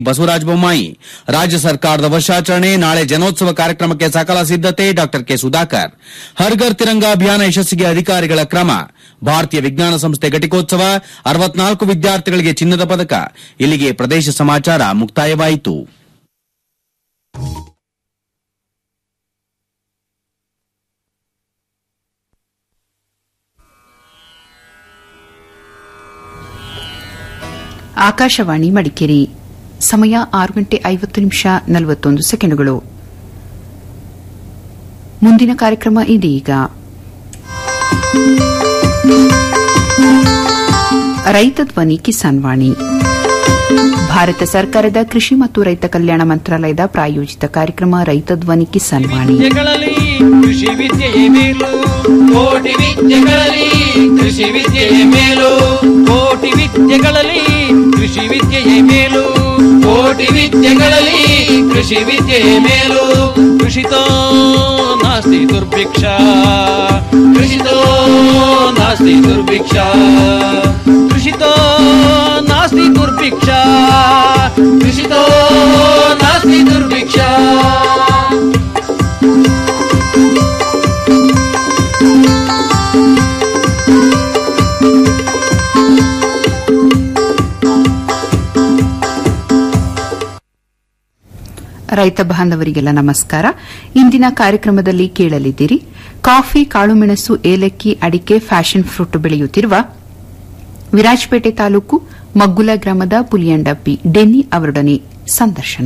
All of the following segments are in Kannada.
ಬಸವರಾಜ ಬೊಮ್ಮಾಯಿ ರಾಜ್ಯ ಸರ್ಕಾರದ ವರ್ಷಾಚರಣೆ ನಾಳೆ ಜನೋತ್ಸವ ಕಾರ್ಯಕ್ರಮಕ್ಕೆ ಸಕಲ ಸಿದ್ದತೆ ಡಾ ಕೆ ಸುಧಾಕರ್ ಹರ್ಘರ್ ತಿರಂಗ ಅಭಿಯಾನ ಯಶಸ್ಸಿಗೆ ಅಧಿಕಾರಿಗಳ ಕ್ರಮ ಭಾರತೀಯ ವಿಜ್ಞಾನ ಸಂಸ್ಥೆ ಘಟಿಕೋತ್ಸವ ಅರವತ್ನಾಲ್ಕು ವಿದ್ಯಾರ್ಥಿಗಳಿಗೆ ಚಿನ್ನದ ಪದಕ ಇಲ್ಲಿಗೆ ಪ್ರದೇಶ ಸಮಾಚಾರ ಮುಕ್ತಾಯವಾಯಿತು ಆಕಾಶವಾಣಿ ಮಡಿಕೇರಿ ಸಮಯ ಆರು ಗಂಟೆ ಐವತ್ತು ನಿಮಿಷ ನಲವತ್ತೊಂದು ಸೆಕೆಂಡುಗಳು ಮುಂದಿನ ಕಾರ್ಯಕ್ರಮ ಇದೀಗ ರೈತ ಧ್ವನಿ ಕಿಸಾನ್ ವಾಣಿ ಭಾರತ ಸರ್ಕಾರದ ಕೃಷಿ ಮತ್ತು ರೈತ ಕಲ್ಯಾಣ ಮಂತ್ರಾಲಯದ ಪ್ರಾಯೋಜಿತ ಕಾರ್ಯಕ್ರಮ ರೈತ ಧ್ವನಿ ಕಿಸಾನ್ ವಾಣಿ ವಿದ್ಯೆಗಳಲ್ಲಿ ಕೃಷಿ ವಿದ್ಯೆಯೇ ಮೇಲು ಕೋಟಿ ವಿದ್ಯೆಗಳಲ್ಲಿ ಕೃಷಿ ವಿದ್ಯೆಯೇ ಮೇಲು ಕೋಟಿ ವಿದ್ಯೆಗಳಲ್ಲಿ ಕೃಷಿ ವಿದ್ಯೆಯೇ ಮೇಲು ಕೋಟಿ ವಿದ್ಯೆಗಳಲ್ಲಿ ಕೃಷಿ ವಿದ್ಯೆಯೇ ಮೇಲು ಕೃಷಿತೋ ನಾಸ್ತಿ ದುರ್ಭಿಕ್ಷ ಕೃಷಿತೋ ನಾಸ್ತಿ ದುರ್ಭಿಕ್ಷ ಕೃಷಿತೋ ನಾಸ್ತಿ ದುರ್ಭಿಕ್ಷ ಕೃಷಿತೋ ನಾಸ್ತಿ ದುರ್ಭಿಕ್ಷ ರೈತ ಬಾಂಧವರಿಗೆಲ್ಲ ನಮಸ್ಕಾರ ಇಂದಿನ ಕಾರ್ಯಕ್ರಮದಲ್ಲಿ ಕೇಳಲಿದ್ದೀರಿ ಕಾಫಿ ಕಾಳುಮೆಣಸು ಏಲಕ್ಕಿ ಅಡಿಕೆ ಫ್ಯಾಷನ್ ಫ್ರೂಟ್ ಬೆಳೆಯುತ್ತಿರುವ ವಿರಾಜಪೇಟೆ ತಾಲೂಕು ಮಗ್ಗುಲ ಗ್ರಾಮದ ಪುಲಿಯಂಡಪ್ಪಿ ಡೆನ್ನಿ ಅವರೊಡನೆ ಸಂದರ್ಶನ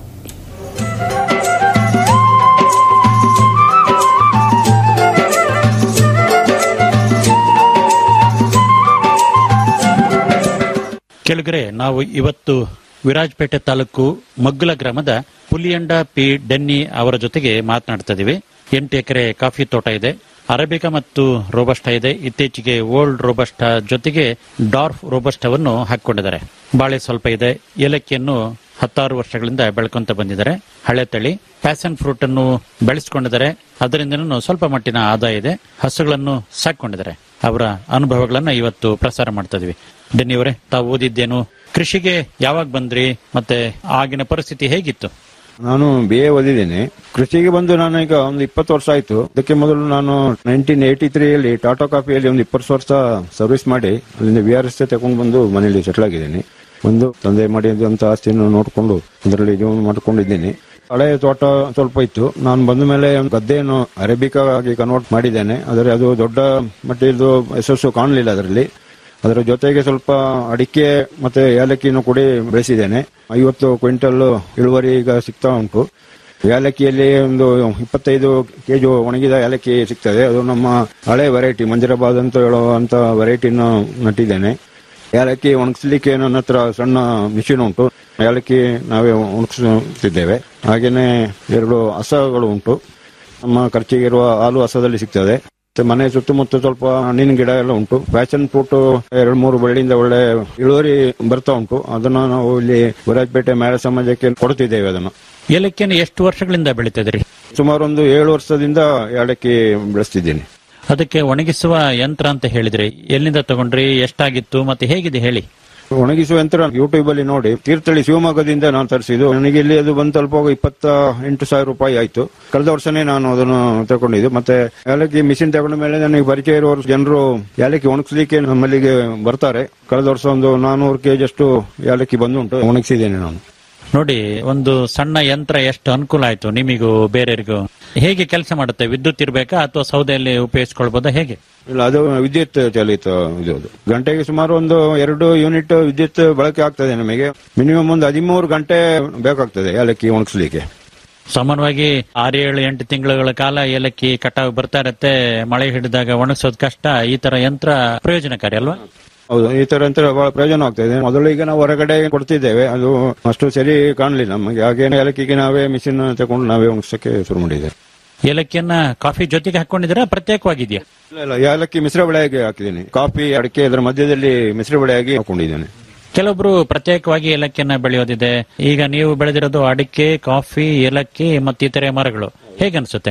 ಕೆಳಗರೆ ನಾವು ಇವತ್ತು ವಿರಾಜಪೇಟೆ ತಾಲೂಕು ಮಗ್ಗುಲ ಗ್ರಾಮದ ಪುಲಿಯಂಡ ಪಿ ಡೆನ್ನಿ ಅವರ ಜೊತೆಗೆ ಮಾತನಾಡ್ತಾ ಇದೀವಿ ಎಂಟು ಎಕರೆ ಕಾಫಿ ತೋಟ ಇದೆ ಅರೇಬಿಕಾ ಮತ್ತು ರೋಬಸ್ಟಾ ಇದೆ ಇತ್ತೀಚೆಗೆ ಓಲ್ಡ್ ರೋಬಸ್ಟಾ ಜೊತೆಗೆ ಡಾರ್ಫ್ ರೋಬಸ್ಟಾವನ್ನು ಹಾಕೊಂಡಿದ್ದಾರೆ ಬಾಳೆ ಸ್ವಲ್ಪ ಇದೆ ಏಲಕ್ಕಿಯನ್ನು ಹತ್ತಾರು ವರ್ಷಗಳಿಂದ ಬೆಳ್ಕೊಂತ ಬಂದಿದ್ದಾರೆ ಹಳೆ ತಳಿ ಪ್ಯಾಸನ್ ಫ್ರೂಟ್ ಅನ್ನು ಬೆಳೆಸಿಕೊಂಡಿದ್ದಾರೆ ಅದರಿಂದನೂ ಸ್ವಲ್ಪ ಮಟ್ಟಿನ ಆದಾಯ ಇದೆ ಹಸುಗಳನ್ನು ಸಾಕೊಂಡಿದ್ದಾರೆ ಅವರ ಅನುಭವಗಳನ್ನ ಇವತ್ತು ಪ್ರಸಾರ ಮಾಡ್ತಾ ಇದೀವಿ ಡೆನ್ನಿ ಅವರೇ ತಾವು ಓದಿದ್ದೇನು ಕೃಷಿಗೆ ಯಾವಾಗ ಬಂದ್ರಿ ಮತ್ತೆ ಆಗಿನ ಪರಿಸ್ಥಿತಿ ಹೇಗಿತ್ತು ನಾನು ಬಿ ಎ ಓದಿದ್ದೇನೆ ಕೃಷಿಗೆ ಬಂದು ನಾನು ಈಗ ಒಂದು ಇಪ್ಪತ್ತು ವರ್ಷ ಆಯ್ತು ಅದಕ್ಕೆ ಮೊದಲು ನಾನು ನೈನ್ಟೀನ್ ಏಯ್ಟಿ ತ್ರೀಯಲ್ಲಿ ಟಾಟಾ ಕಾಫಿಯಲ್ಲಿ ಒಂದು ಇಪ್ಪತ್ತು ವರ್ಷ ಸರ್ವಿಸ್ ಮಾಡಿ ಅಲ್ಲಿಂದ ವಿ ಆರ್ ಎಸ್ ತಗೊಂಡು ಬಂದು ಮನೆಯಲ್ಲಿ ಸೆಟ್ಲ್ ಆಗಿದ್ದೇನೆ ಒಂದು ತಂದೆ ಮಾಡಿದಂತ ಆಸ್ತಿಯನ್ನು ನೋಡಿಕೊಂಡು ಅದರಲ್ಲಿ ಜೀವನ ಮಾಡಿಕೊಂಡಿದ್ದೇನೆ ಹಳೆ ತೋಟ ಸ್ವಲ್ಪ ಇತ್ತು ನಾನು ಬಂದ ಮೇಲೆ ಒಂದು ಗದ್ದೆಯನ್ನು ಅರೇಬಿಕಾ ಆಗಿ ಕನ್ವರ್ಟ್ ಮಾಡಿದ್ದೇನೆ ಆದರೆ ಅದು ದೊಡ್ಡ ಮಟ್ಟಿದ್ದು ಯಶಸ್ಸು ಕಾಣಲಿಲ್ಲ ಅದರಲ್ಲಿ ಅದರ ಜೊತೆಗೆ ಸ್ವಲ್ಪ ಅಡಿಕೆ ಮತ್ತೆ ಏಲಕ್ಕಿಯನ್ನು ಕೂಡ ಬೆಳೆಸಿದ್ದೇನೆ ಐವತ್ತು ಕ್ವಿಂಟಲ್ ಇಳುವರಿ ಈಗ ಸಿಗ್ತಾ ಉಂಟು ಏಲಕ್ಕಿಯಲ್ಲಿ ಒಂದು ಇಪ್ಪತ್ತೈದು ಕೆಜಿ ಒಣಗಿದ ಏಲಕ್ಕಿ ಸಿಗ್ತದೆ ಅದು ನಮ್ಮ ಹಳೆ ವೆರೈಟಿ ಮಂಜರಾಬಾದ್ ಅಂತ ಹೇಳುವಂತ ವೆರೈಟಿನ ನಟ್ಟಿದ್ದೇನೆ ಏಲಕ್ಕಿ ಒಣಗಿಸ್ಲಿಕ್ಕೆ ನನ್ನ ಹತ್ರ ಸಣ್ಣ ಮಿಷಿನ್ ಉಂಟು ಏಲಕ್ಕಿ ನಾವೇ ಒಣಗಿಸುತ್ತಿದ್ದೇವೆ ಹಾಗೇನೆ ಎರಡು ಹಸಗಳು ಉಂಟು ನಮ್ಮ ಖರ್ಚಿಗೆ ಇರುವ ಹಾಲು ಹಸದಲ್ಲಿ ಸಿಗ್ತದೆ ಮತ್ತೆ ಮನೆ ಸುತ್ತಮುತ್ತ ಸ್ವಲ್ಪ ಹಣ್ಣಿನ ಗಿಡ ಎಲ್ಲ ಉಂಟು ಫ್ಯಾಷನ್ ಫ್ರೂಟ್ ಎರಡು ಮೂರು ಬಳ್ಳಿಯಿಂದ ಒಳ್ಳೆ ಇಳುವರಿ ಬರ್ತಾ ಉಂಟು ಅದನ್ನ ನಾವು ಇಲ್ಲಿ ವಿರಾಜಪೇಟೆ ಮೇಳ ಸಮಾಜಕ್ಕೆ ಕೊಡ್ತಿದ್ದೇವೆ ಅದನ್ನು ಏಲಕ್ಕಿಯನ್ನು ಎಷ್ಟು ವರ್ಷಗಳಿಂದ ಬೆಳೀತಿದ್ರಿ ಸುಮಾರು ಒಂದು ಏಳು ವರ್ಷದಿಂದ ಏಲಕ್ಕಿ ಬೆಳೆಸ್ತಿದ್ದೀನಿ ಅದಕ್ಕೆ ಒಣಗಿಸುವ ಯಂತ್ರ ಅಂತ ಹೇಳಿದ್ರಿ ಎಲ್ಲಿಂದ ತಗೊಂಡ್ರಿ ಎಷ್ಟಾಗಿತ್ತು ಮತ್ತೆ ಹೇಗಿದೆ ಹೇಳಿ ಒಣಗಿಸುವ ಯಂತ್ರ ಯೂಟ್ಯೂಬ್ ಅಲ್ಲಿ ನೋಡಿ ತೀರ್ಥಹಳ್ಳಿ ಶಿವಮೊಗ್ಗದಿಂದ ನಾನು ತರಿಸಿದ್ದು ನನಗೆ ಇಲ್ಲಿ ಅದು ಬಂದು ತಲುಪುವಾಗ ಇಪ್ಪತ್ತ ಎಂಟು ಸಾವಿರ ರೂಪಾಯಿ ಆಯ್ತು ಕಳೆದ ವರ್ಷನೇ ನಾನು ಅದನ್ನು ತಗೊಂಡಿದ್ದು ಮತ್ತೆ ಏಲಕ್ಕಿ ಮಿಷಿನ್ ತಗೊಂಡ ಮೇಲೆ ನನಗೆ ಪರಿಚಯ ಇರುವವರು ಜನರು ಏಲಕ್ಕಿ ಒಣಗಿಸ್ಲಿಕ್ಕೆ ನಮ್ಮಲ್ಲಿಗೆ ಬರ್ತಾರೆ ಕಳೆದ ವರ್ಷ ಒಂದು ನಾನೂರು ಕೆಜಿ ಅಷ್ಟು ಏಲಕ್ಕಿ ಬಂದುಂಟು ಒಣಗಿಸಿದ್ದೇನೆ ನಾನು ನೋಡಿ ಒಂದು ಸಣ್ಣ ಯಂತ್ರ ಎಷ್ಟು ಅನುಕೂಲ ಆಯ್ತು ನಿಮಿಗೂ ಬೇರೆಯವರಿಗೂ ಹೇಗೆ ಕೆಲಸ ಮಾಡುತ್ತೆ ವಿದ್ಯುತ್ ಇರಬೇಕಾ ಅಥವಾ ಸೌದೆಯಲ್ಲಿ ಉಪಯೋಗಿಸ್ಕೊಳ್ಬೋದಾ ಹೇಗೆ ಇಲ್ಲ ಅದು ವಿದ್ಯುತ್ ಚಾಲಿತ ಇದು ಅದು. ಗಂಟೆಗೆ ಸುಮಾರು ಒಂದು ಎರಡು ಯೂನಿಟ್ ವಿದ್ಯುತ್ ಬಳಕೆ ಆಗ್ತದೆ ನಮಗೆ ಮಿನಿಮಮ್ ಒಂದು ಹದಿಮೂರು ಗಂಟೆ ಬೇಕಾಗ್ತದೆ ಏಲಕ್ಕಿ ಒಣಗಿಸ್ಲಿಕ್ಕೆ ಸಾಮಾನ್ಯವಾಗಿ ಆರು ಏಳು ಎಂಟು ತಿಂಗಳುಗಳ ಕಾಲ ಏಲಕ್ಕಿ ಕಟಾವು ಬರ್ತಾ ಇರತ್ತೆ ಮಳೆ ಹಿಡಿದಾಗ ಒಣಗಿಸೋದು ಕಷ್ಟ ಈ ತರ ಯಂತ್ರ ಪ್ರಯೋಜನಕಾರಿ ಅಲ್ವಾ ಹೌದು ಈ ತರ ಯಂತ್ರ ಬಹಳ ಪ್ರಯೋಜನ ಆಗ್ತದೆ ಮೊದಲು ಈಗ ನಾವು ಹೊರಗಡೆ ಕೊಡ್ತಿದ್ದೇವೆ ಅದು ಅಷ್ಟು ಸರಿ ಕಾಣಲಿಲ್ಲ ನಮಗೆ ಹಾಗೆ ಏಲಕ್ಕಿಗೆ ನಾವೇ ಮಿಷಿನ್ ತಗೊಂಡು ನಾವೇ ಒಣಗಿಸಕ್ಕೆ ಶುರು ಮಾಡಿದ್ದೇವೆ ಏಲಕ್ಕಿಯನ್ನ ಕಾಫಿ ಜೊತೆಗೆ ಹಾಕೊಂಡಿದ್ದೀರಾ ಪ್ರತ್ಯೇಕವಾಗಿದೆಯಾ ಇಲ್ಲ ಇಲ್ಲ ಏಲಕ್ಕಿ ಮಿಶ್ರ ಬೆಳೆಯಾಗಿ ಹಾಕಿದ್ದೀನಿ ಕಾಫಿ ಅಡಿಕೆ ಇದರ ಮಧ್ಯದಲ್ಲಿ ಮಿಶ್ರ ಬೆಳೆಯಾಗಿ ಹಾಕೊಂಡಿದ್ದೇನೆ ಕೆಲವೊಬ್ರು ಪ್ರತ್ಯೇಕವಾಗಿ ಏಲಕ್ಕಿಯನ್ನ ಬೆಳೆಯೋದಿದೆ ಈಗ ನೀವು ಬೆಳೆದಿರೋದು ಅಡಿಕೆ ಕಾಫಿ ಏಲಕ್ಕಿ ಮತ್ತು ಇತರೆ ಮರಗಳು ಹೇಗನ್ಸುತ್ತೆ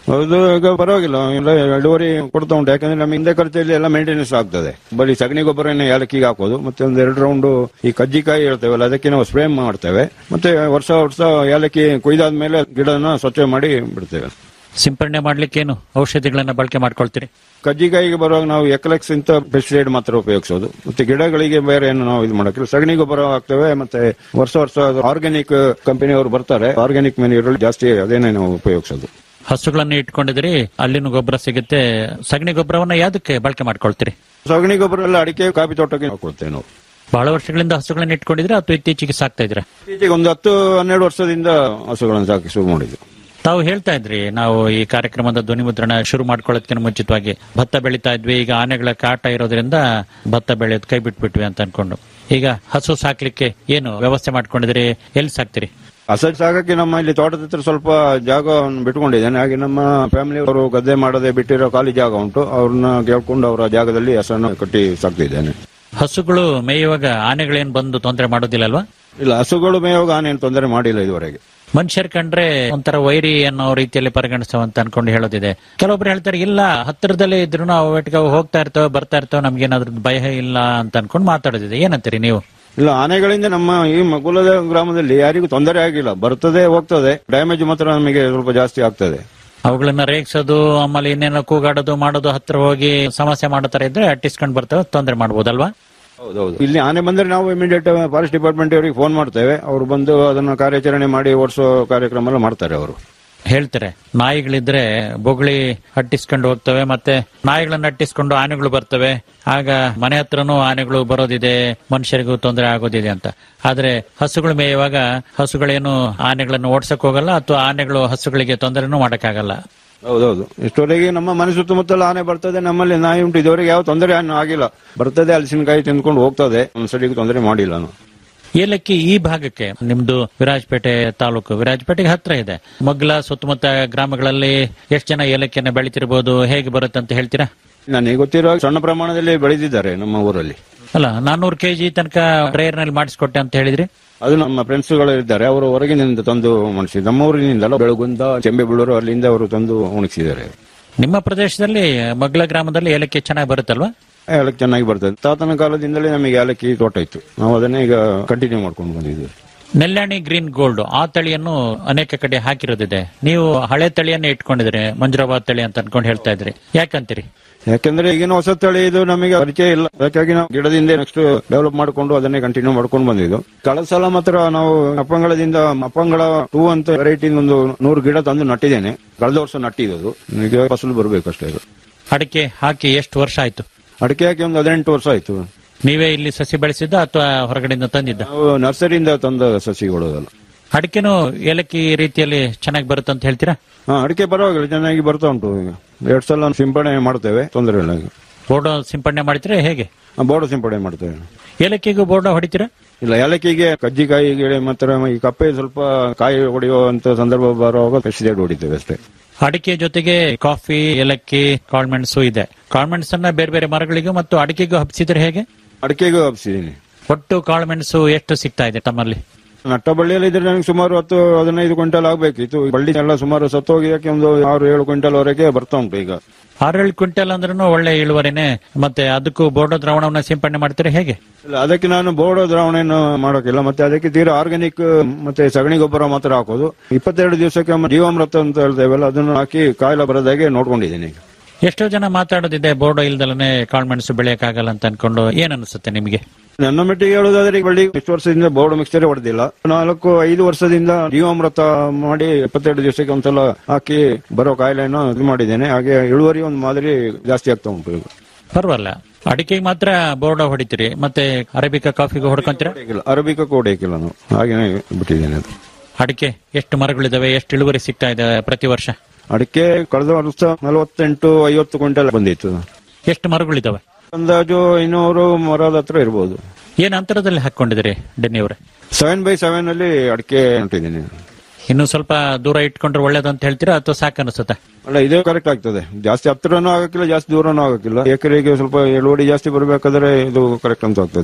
ಅದು ಈಗ ಪರವಾಗಿಲ್ಲ ಎಲ್ಲ ಇಳುವರಿ ಕೊಡ್ತಾ ಉಂಟು ಯಾಕಂದ್ರೆ ನಮ್ಮ ಹಿಂದೆ ಖರ್ಚಲ್ಲಿ ಎಲ್ಲ ಮೇಂಟೆನೆನ್ಸ್ ಆಗ್ತದೆ ಬರೀ ಸಗಣಿ ಗೊಬ್ಬರನೇ ಏಲಕ್ಕಿಗೆ ಹಾಕೋದು ಮತ್ತೆ ಒಂದು ಎರಡು ರೌಂಡ್ ಈ ಕಜ್ಜಿಕಾಯಿ ಹೇಳ್ತೇವಲ್ಲ ಅದಕ್ಕೆ ನಾವು ಸ್ಪ್ರೇ ಮಾಡ್ತೇವೆ ಮತ್ತೆ ವರ್ಷ ವರ್ಷ ಏಲಕ್ಕಿ ಕೊಯ್ದಾದ್ಮೇಲೆ ಗಿಡನ ಸ್ವಚ್ಛ ಮಾಡಿ ಬಿಡ್ತೇವೆ ಸಿಂಪರಣೆ ಮಾಡ್ಲಿಕ್ಕೆ ಏನು ಔಷಧಿಗಳನ್ನ ಬಳಕೆ ಮಾಡ್ಕೊಳ್ತೀರಿ ಕಜ್ಜಿಕಾಯಿಗೆ ಬರುವಾಗ ನಾವು ಎಕ್ಲೆಕ್ಸ್ ಇಂತ ಪೆಸ್ಟಿಸೈಡ್ ಮಾತ್ರ ಉಪಯೋಗಿಸೋದು ಮತ್ತೆ ಗಿಡಗಳಿಗೆ ಬೇರೆ ಏನು ನಾವು ಇದು ಮಾಡಕ್ಕಿಲ್ಲ ಸಗಣಿ ಗೊಬ್ಬರ ಹಾಕ್ತೇವೆ ಮತ್ತೆ ವರ್ಷ ವರ್ಷ ಆರ್ಗ್ಯಾನಿಕ್ ಕಂಪನಿಯವರು ಬರ್ತಾರೆ ಆರ್ಗ್ಯಾನಿಕ್ ಮೆನ್ಯೂರಲ್ಲಿ ಜಾಸ್ತಿ ಅದೇನೇ ನಾವು ಉಪಯೋಗಿಸೋದು ಹಸುಗಳನ್ನ ಇಟ್ಕೊಂಡಿದ್ರಿ ಅಲ್ಲಿನೂ ಗೊಬ್ಬರ ಸಿಗುತ್ತೆ ಸಗಣಿ ಗೊಬ್ಬರವನ್ನ ಯಾವ್ದಕ್ಕೆ ಬಳಕೆ ಮಾಡ್ಕೊಳ್ತೀರಿ ಸಗಣಿ ಗೊಬ್ಬರ ಎಲ್ಲ ಅಡಿಕೆ ಕಾಫಿ ತೋಟಕ್ಕೆ ಹಾಕೊಳ್ತೇವೆ ನಾವು ಬಹಳ ವರ್ಷಗಳಿಂದ ಹಸುಗಳನ್ನ ಇಟ್ಕೊಂಡಿದ್ರೆ ಅಥವಾ ಇತ್ತೀಚೆಗೆ ಸಾಕ್ತಾ ಇದ್ರ ಇತ್ತೀಚೆಗೆ ಒಂದು ಹತ್ತು ಹನ್ನೆರಡು ವರ್ಷದಿಂದ ಹಸುಗಳನ್ನು ಸಾಕಿ ಶುರು ಮಾಡಿದ್ವಿ ತಾವು ಹೇಳ್ತಾ ಇದ್ರಿ ನಾವು ಈ ಕಾರ್ಯಕ್ರಮದ ಧ್ವನಿ ಮುದ್ರಣ ಶುರು ಮಾಡ್ಕೊಳ್ಳೋದಕ್ಕಿಂತ ಮುಂಚಿತವಾಗಿ ಭತ್ತ ಬೆಳೀತಾ ಇದ್ವಿ ಈಗ ಆನೆಗಳ ಕಾಟ ಇರೋದ್ರಿಂದ ಭತ್ತ ಬೆಳೆಯೋದು ಕೈ ಬಿಟ್ಬಿಟ್ವಿ ಅಂತ ಅನ್ಕೊಂಡು ಈಗ ಹಸು ಸಾಕ್ಲಿಕ್ಕೆ ಏನು ವ್ಯವಸ್ಥೆ ಮಾಡ್ಕೊಂಡಿದ್ರಿ ಎಲ್ಲಿ ಸಾಕ್ತಿರಿ ಹಸು ಸಾಕಕ್ಕೆ ನಮ್ಮ ಇಲ್ಲಿ ತೋಟದ ಹತ್ರ ಸ್ವಲ್ಪ ಜಾಗವನ್ನು ಬಿಟ್ಕೊಂಡಿದ್ದೇನೆ ಹಾಗೆ ನಮ್ಮ ಫ್ಯಾಮಿಲಿ ಅವರು ಗದ್ದೆ ಮಾಡದೆ ಬಿಟ್ಟಿರೋ ಖಾಲಿ ಜಾಗ ಉಂಟು ಅವ್ರನ್ನ ಕೇಳ್ಕೊಂಡು ಅವರ ಜಾಗದಲ್ಲಿ ಹಸನ್ನು ಕಟ್ಟಿ ಸಾಕ್ತಿದ್ದೇನೆ ಹಸುಗಳು ಮೇಯುವಾಗ ಆನೆಗಳೇನ್ ಬಂದು ತೊಂದರೆ ಮಾಡೋದಿಲ್ಲ ಅಲ್ವಾ ಇಲ್ಲ ಹಸುಗಳು ಮೇಯುವಾಗ ಆನೇನು ತೊಂದರೆ ಮಾಡಿಲ್ಲ ಇದುವರೆಗೆ ಮನುಷ್ಯರ್ ಕಂಡ್ರೆ ಒಂಥರ ವೈರಿ ಅನ್ನೋ ರೀತಿಯಲ್ಲಿ ಪರಿಗಣಿಸ್ತವ ಅಂತ ಅನ್ಕೊಂಡು ಹೇಳೋದಿದೆ ಕೆಲವೊಬ್ರು ಹೇಳ್ತಾರೆ ಇಲ್ಲ ಹತ್ತಿರದಲ್ಲೇ ಇದ್ರು ನಾವು ಒಟ್ಟಿಗೆ ಅವು ಹೋಗ್ತಾ ಇರ್ತೇವೆ ಬರ್ತಾ ಇರ್ತೇವೆ ನಮ್ಗೇನಾದ್ರೂ ಭಯ ಇಲ್ಲ ಅಂತ ಅನ್ಕೊಂಡು ಮಾತಾಡೋದಿದೆ ಏನಂತೀರಿ ನೀವು ಇಲ್ಲ ಆನೆಗಳಿಂದ ನಮ್ಮ ಈ ಮಗುಲದ ಗ್ರಾಮದಲ್ಲಿ ಯಾರಿಗೂ ತೊಂದರೆ ಆಗಿಲ್ಲ ಬರ್ತದೆ ಹೋಗ್ತದೆ ಡ್ಯಾಮೇಜ್ ಮಾತ್ರ ನಮಗೆ ಸ್ವಲ್ಪ ಜಾಸ್ತಿ ಆಗ್ತದೆ ಅವುಗಳನ್ನ ರೇಗಿಸೋದು ಆಮೇಲೆ ಇನ್ನೇನೋ ಕೂಗಾಡೋದು ಮಾಡೋದು ಹತ್ರ ಹೋಗಿ ಸಮಸ್ಯೆ ಮಾಡೋ ತರ ಇದ್ರೆ ಅಟ್ಟಿಸ್ಕೊಂಡ್ ಬರ್ತೇವೆ ತೊಂದರೆ ಮಾಡ್ಬೋದಲ್ವಾ ಹೌದೌದು ಇಲ್ಲಿ ಆನೆ ಬಂದ್ರೆ ನಾವು ಇಮಿಡಿಯೇಟ್ ಫಾರೆಸ್ಟ್ ಡಿಪಾರ್ಟ್ಮೆಂಟ್ ಅವರಿಗೆ ಫೋನ್ ಮಾಡ್ತೇವೆ ಅವರು ಬಂದು ಅದನ್ನ ಕಾರ್ಯಾಚರಣೆ ಮಾಡಿ ಓಡಿಸೋ ಕಾರ್ಯಕ್ರಮ ಎಲ್ಲ ಮಾಡ್ತಾರೆ ಅವರು ಹೇಳ್ತಾರೆ ನಾಯಿಗಳಿದ್ರೆ ಬೊಗಳಿ ಅಟ್ಟಿಸ್ಕೊಂಡು ಹೋಗ್ತವೆ ಮತ್ತೆ ನಾಯಿಗಳನ್ನ ಅಟ್ಟಿಸ್ಕೊಂಡು ಆನೆಗಳು ಬರ್ತವೆ ಆಗ ಮನೆ ಹತ್ರನೂ ಆನೆಗಳು ಬರೋದಿದೆ ಮನುಷ್ಯರಿಗೂ ತೊಂದರೆ ಆಗೋದಿದೆ ಅಂತ ಆದ್ರೆ ಹಸುಗಳು ಮೇಯುವಾಗ ಹಸುಗಳೇನು ಆನೆಗಳನ್ನು ಓಡ್ಸಕ್ ಹೋಗಲ್ಲ ಅಥವಾ ಆನೆಗಳು ಹಸುಗಳಿಗೆ ತೊಂದರೆನೂ ಮಾಡಕ್ಕಾಗಲ್ಲ ಹೌದೌದು ಇಷ್ಟವರೆಗೆ ನಮ್ಮ ಮನೆ ಸುತ್ತಮುತ್ತಲ ಆನೆ ಬರ್ತದೆ ನಮ್ಮಲ್ಲಿ ನಾಯಿ ಉಂಟು ಇದುವರೆಗೆ ಯಾವ ತೊಂದರೆ ಏನು ಆಗಿಲ್ಲ ಬರ್ತದೆ ಹಲಸಿನಕಾಯಿ ತಿಂದ್ಕೊಂಡು ಹೋಗ್ತದೆ ಒಂದ್ಸಲಿಗೆ ತೊಂದರೆ ಮಾಡಿಲ್ಲ ನಾವು ಏಲಕ್ಕಿ ಈ ಭಾಗಕ್ಕೆ ನಿಮ್ದು ವಿರಾಜಪೇಟೆ ತಾಲೂಕು ವಿರಾಜಪೇಟೆಗೆ ಹತ್ರ ಇದೆ ಮಗ್ಲ ಸುತ್ತಮುತ್ತ ಗ್ರಾಮಗಳಲ್ಲಿ ಎಷ್ಟು ಜನ ಏಲಕ್ಕಿಯನ್ನ ಬೆಳಿತಿರ್ಬೋದು ಹೇಗೆ ಬರುತ್ತೆ ಅಂತ ಹೇಳ್ತೀರಾ ನನಗೆ ಗೊತ್ತಿರೋ ಸಣ್ಣ ಪ್ರಮಾಣದಲ್ಲಿ ಬೆಳೆದಿದ್ದಾರೆ ನಮ್ಮ ಊರಲ್ಲಿ ಅಲ್ಲ ನಾನ್ನೂರು ಕೆಜಿ ತನಕ ಡ್ರೈಯರ್ ನಲ್ಲಿ ಮಾಡಿಸ್ಕೊಟ್ಟೆ ಅಂತ ಹೇಳಿದ್ರಿ ಅದು ನಮ್ಮ ಫ್ರೆಂಡ್ಸ್ ಗಳು ಇದ್ದಾರೆ ಅವರು ಹೊರಗಿನಿಂದ ತಂದು ಒಣಗಿಸಿ ನಮ್ಮ ಊರಿನಿಂದಲ್ಲ ಬೆಳಗುಂದ ಚೆಂಬೆಬಳ್ಳೂರು ಅಲ್ಲಿಂದ ಅವರು ತಂದು ಒಣಗಿಸಿದ್ದಾರೆ ನಿಮ್ಮ ಪ್ರದೇಶದಲ್ಲಿ ಮಗ್ಲ ಗ್ರಾಮದಲ್ಲಿ ಏಲಕ್ಕಿ ಚೆನ್ನಾಗಿ ಬರುತ್ತಲ್ವಾ ಏಲಕ್ಕಿ ಚೆನ್ನಾಗಿ ಬರ್ತದೆ ತಾತನ ಕಾಲದಿಂದಲೇ ನಮಗೆ ಏಲಕ್ಕಿ ತೋಟ ಇತ್ತು ನಾವು ಅದನ್ನೇ ಈಗ ಕಂಟಿನ್ಯೂ ಮಾಡ್ಕೊಂಡು ಬಂದಿದ್ದೀವಿ ನೆಲ್ಯಾಣಿ ಗ್ರೀನ್ ಗೋಲ್ಡ್ ಆ ತಳಿಯನ್ನು ಅನೇಕ ಕಡೆ ಹಾಕಿರೋದಿದೆ ನೀವು ಹಳೆ ತಳಿಯನ್ನೇ ಇಟ್ಕೊಂಡಿದ್ರಿ ಮಂಜುರಾಬಾದ್ ತಳಿ ಅಂತ ಅನ್ಕೊಂಡು ಹೇಳ್ತಾ ಇದ್ರಿ ಯಾಕಂತೀರಿ ಯಾಕಂದ್ರೆ ಈಗಿನ ಹೊಸ ತಳಿ ಇದು ನಮಗೆ ಪರಿಚಯ ಇಲ್ಲ ಅದಕ್ಕಾಗಿ ನಾವು ಗಿಡದಿಂದ ನೆಕ್ಸ್ಟ್ ಡೆವಲಪ್ ಮಾಡಿಕೊಂಡು ಅದನ್ನೇ ಕಂಟಿನ್ಯೂ ಮಾಡ್ಕೊಂಡು ಬಂದಿದ್ದು ಕಳೆದ ಸಲ ಮಾತ್ರ ನಾವು ಅಪ್ಪಂಗಳದಿಂದ ಅಪ್ಪಂಗಳ ಟೂ ಅಂತ ವೆರೈಟಿ ಒಂದು ನೂರು ಗಿಡ ತಂದು ನಟ್ಟಿದ್ದೇನೆ ಕಳೆದ ವರ್ಷ ನಟ್ಟಿದ್ದು ಈಗ ಫಸಲು ಬರಬೇಕಷ್ಟೇ ಇದು ಅಡಿಕೆ ಹಾಕಿ ಎಷ್ಟು ವರ್ಷ ಆಯ್ತು ಅಡಿಕೆ ಹಾಕಿ ಒಂದು ಹದಿನೆಂಟು ವರ್ಷ ಆಯ್ತು ನೀವೇ ಇಲ್ಲಿ ಸಸಿ ಬೆಳೆಸಿದ್ದ ಅಥವಾ ಹೊರಗಡೆಯಿಂದ ತಂದಿದ್ದ ನಾವು ನರ್ಸರಿಯಿಂದ ತಂದ ಸಸಿಗಳು ಅದೆಲ್ಲ ಅಡಿಕೆನೂ ಏಲಕ್ಕಿ ರೀತಿಯಲ್ಲಿ ಚೆನ್ನಾಗಿ ಬರುತ್ತೆ ಅಂತ ಹೇಳ್ತೀರಾ ಹಾ ಅಡಿಕೆ ಪರವಾಗಿಲ್ಲ ಚೆನ್ನಾಗಿ ಬರ್ತಾ ಉಂಟು ಈಗ ಎರಡ್ ಸಲ ಸಿಂಪಡಣೆ ಮಾಡ್ತೇವೆ ತೊಂದರೆ ಇಲ್ಲ ಈಗ ಬೋರ್ಡೋ ಸಿಂಪಡಣೆ ಮಾಡ್ತೀರಾ ಹೇಗೆ ಹಾ, ಬೋರ್ಡ್ ಸಿಂಪಡಣೆ ಮಾಡ್ತೇವೆ ಏಲಕ್ಕಿಗೂ ಬೋರ್ಡೋ ಹೊಡಿತೀರಾ ಇಲ್ಲ ಏಲಕ್ಕಿಗೆ ಕಜ್ಜಿಕಾಯಿ ಗಿಡ ಮತ್ತೆ ಈ ಕಪ್ಪೆ ಸ್ವಲ್ಪ ಕಾಯಿ ಹೊಡೆಯುವಂತ ಸಂದರ್ಭ ಬರುವಾಗ ಪೆಸ್ಟಿಸೈಡ್ ಹೊಡಿತೇವೆ ಅಷ್ಟೇ ಅಡಿಕೆ ಜೊತೆಗೆ ಕಾಫಿ ಏಲಕ್ಕಿ ಕಾಳ್ಮೆಣಸು ಇದೆ ಕಾಳ್ಮೆಣಸನ್ನ ಬೇರೆ ಬೇರೆ ಮರಗಳಿಗೂ ಮತ್ತು ಅಡಿಕೆಗೂ ಹಬ್ಸಿದ್ರೆ ಹೇಗೆ ಅಡಿಕೆಗೂ ಹಬ್ಸಿದ್ದೀನಿ ಒಟ್ಟು ಕಾಳುಮೆಣಸು ಎಷ್ಟು ಸಿಗ್ತಾ ಇದೆ ತಮ್ಮಲ್ಲಿ ನಟ್ಟ ಬಳ್ಳಿಯಲ್ಲಿ ಇದ್ರೆ ನನಗೆ ಸುಮಾರು ಹತ್ತು ಹದಿನೈದು ಕ್ವಿಂಟಲ್ ಆಗ್ಬೇಕಿತ್ತು ಬಳ್ಳಿ ಎಲ್ಲ ಸುಮಾರು ಸತ್ತೋಗಿಯಕ್ಕೆ ಒಂದು ಆರು ಏಳು ಕ್ವಿಂಟಲ್ ವರೆಗೆ ಬರ್ತಾ ಉಂಟು ಈಗ ಆರೇಳು ಕ್ವಿಂಟಲ್ ಅಂದ್ರೂ ಒಳ್ಳೆ ಇಳುವರಿನೇ ಮತ್ತೆ ಅದಕ್ಕೂ ಬೋರ್ಡೋ ದ್ರಾವಣವನ್ನ ಸಿಂಪಡಣೆ ಮಾಡ್ತೀರಾ ಹೇಗೆ ಇಲ್ಲ ಅದಕ್ಕೆ ನಾನು ಬೋರ್ಡ್ ದ್ರಾವಣೆಯನ್ನು ಮಾಡೋಕಿಲ್ಲ ಮತ್ತೆ ಅದಕ್ಕೆ ತೀರಾ ಆರ್ಗ್ಯಾನಿಕ್ ಮತ್ತೆ ಸಗಣಿ ಗೊಬ್ಬರ ಮಾತ್ರ ಹಾಕೋದು ಇಪ್ಪತ್ತೆರಡು ದಿವಸಕ್ಕೆ ಒಮ್ಮೆ ಜೀವಾಮೃತ ಅಂತ ಹೇಳ್ತೇವಲ್ಲ ಅದನ್ನು ಹಾಕಿ ಕಾಯಿಲೆ ಬರದಾಗೆ ನೋಡ್ಕೊಂಡಿದ್ದೀನಿ ಈಗ ಎಷ್ಟೋ ಜನ ಮಾತಾಡೋದಿದೆ ಬೋರ್ಡೋ ಇಲ್ದಲೇ ಕಾಳುಮೆಣಸು ಬೆಳೆಯಕ್ಕಾಗಲ್ಲ ಅಂತ ಅನ್ಕೊಂಡು ಏನ್ ಅನಿಸುತ್ತೆ ನಿಮಗೆ ನನ್ನ ಮಟ್ಟಿಗೆ ಹೇಳುವುದಾದ್ರೆ ಈ ಬಳ್ಳಿ ಇಷ್ಟು ವರ್ಷದಿಂದ ಬೋರ್ಡ್ ಮಿಕ್ಸ್ಚರ್ ಹೊಡೆದಿಲ್ಲ ನಾಲ್ಕು ಐದು ವರ್ಷದಿಂದ ಜೀವಾಮೃತ ಮಾಡಿ ಎಪ್ಪತ್ತೆರಡು ದಿವಸಕ್ಕೆ ಒಂದ್ಸಲ ಹಾಕಿ ಬರೋ ಕಾಯಿಲೆಯನ್ನು ಇದು ಮಾಡಿದ್ದೇನೆ ಹಾಗೆ ಇಳುವರಿ ಒಂದು ಮಾದರಿ ಜಾಸ್ತಿ ಆಗ್ತಾ ಉಂಟು ಈಗ ಪರವಾಗಿಲ್ಲ ಅಡಿಕೆಗೆ ಮಾತ್ರ ಬೋರ್ಡೋ ಹೊಡಿತೀರಿ ಮತ್ತೆ ಅರೇಬಿಕಾ ಕಾಫಿಗೂ ಹೊಡ್ಕೊಂತೀರಾ ಹೊಡೆಯಕ್ಕಿಲ್ಲ ಅರಬಿಕ ಹೊಡೆಯಕ್ಕಿಲ್ಲ ನಾವು ಹಾಗೇನೆ ಬಿಟ್ಟಿದ್ದೇನೆ ಅದು ಅಡಿಕೆ ಎಷ್ಟು ಮರಗಳಿದಾವೆ ಎಷ್ಟು ಇಳುವರಿ ಸಿಗ್ತಾ ಇದೆ ಪ್ರತಿ ವರ್ಷ ಅಡಿಕೆ ಕಳೆದ ವರ್ಷ ನಲವತ್ತೆಂಟು ಐವತ್ತು ಕ್ವಿಂಟಲ್ ಬಂದಿತ್ತು ಎಷ್ಟು ಮರಗಳಿದಾವೆ ಅಂದಾಜು ಇನ್ನೂರು ಮರದ ಹತ್ರ ಇರ್ಬೋದು ಏನ್ ಅಂತರದಲ್ಲಿ ಹಾಕೊಂಡಿದಿರಿ ಡೆನ್ನಿ ಅವರೇ ಸೆವೆನ್ ಬೈ ಸೆವೆನ್ ಅಲ್ಲಿ ಅಡಿಕೆ ನಟ್ಟಿದ್ದೀನಿ ಇನ್ನು ಸ್ವಲ್ಪ ದೂರ ಇಟ್ಕೊಂಡ್ರೆ ಒಳ್ಳೇದು ಅಂತ ಹೇಳ್ತೀರಾ ಅಥವಾ ಸಾಕು ಅನಿಸುತ್ತೆ ಅಲ್ಲ ಇದೇ ಕರೆಕ್ಟ್ ಆಗ್ತದೆ ಜಾಸ್ತಿ ಹತ್ರನೂ ಆಗಕ್ಕಿಲ್ಲ ಜಾಸ್ತಿ ದೂರನೂ ಆಗಕ್ಕಿಲ್ಲ ಎಕರೆಗೆ ಸ್ವಲ್ಪ ಇಳುವರಿ ಜಾಸ್ತಿ ಬರಬೇಕಾದ್ರೆ ಇದು ಕರೆಕ್ಟ್ ಅಂತ ಆಗ್ತದೆ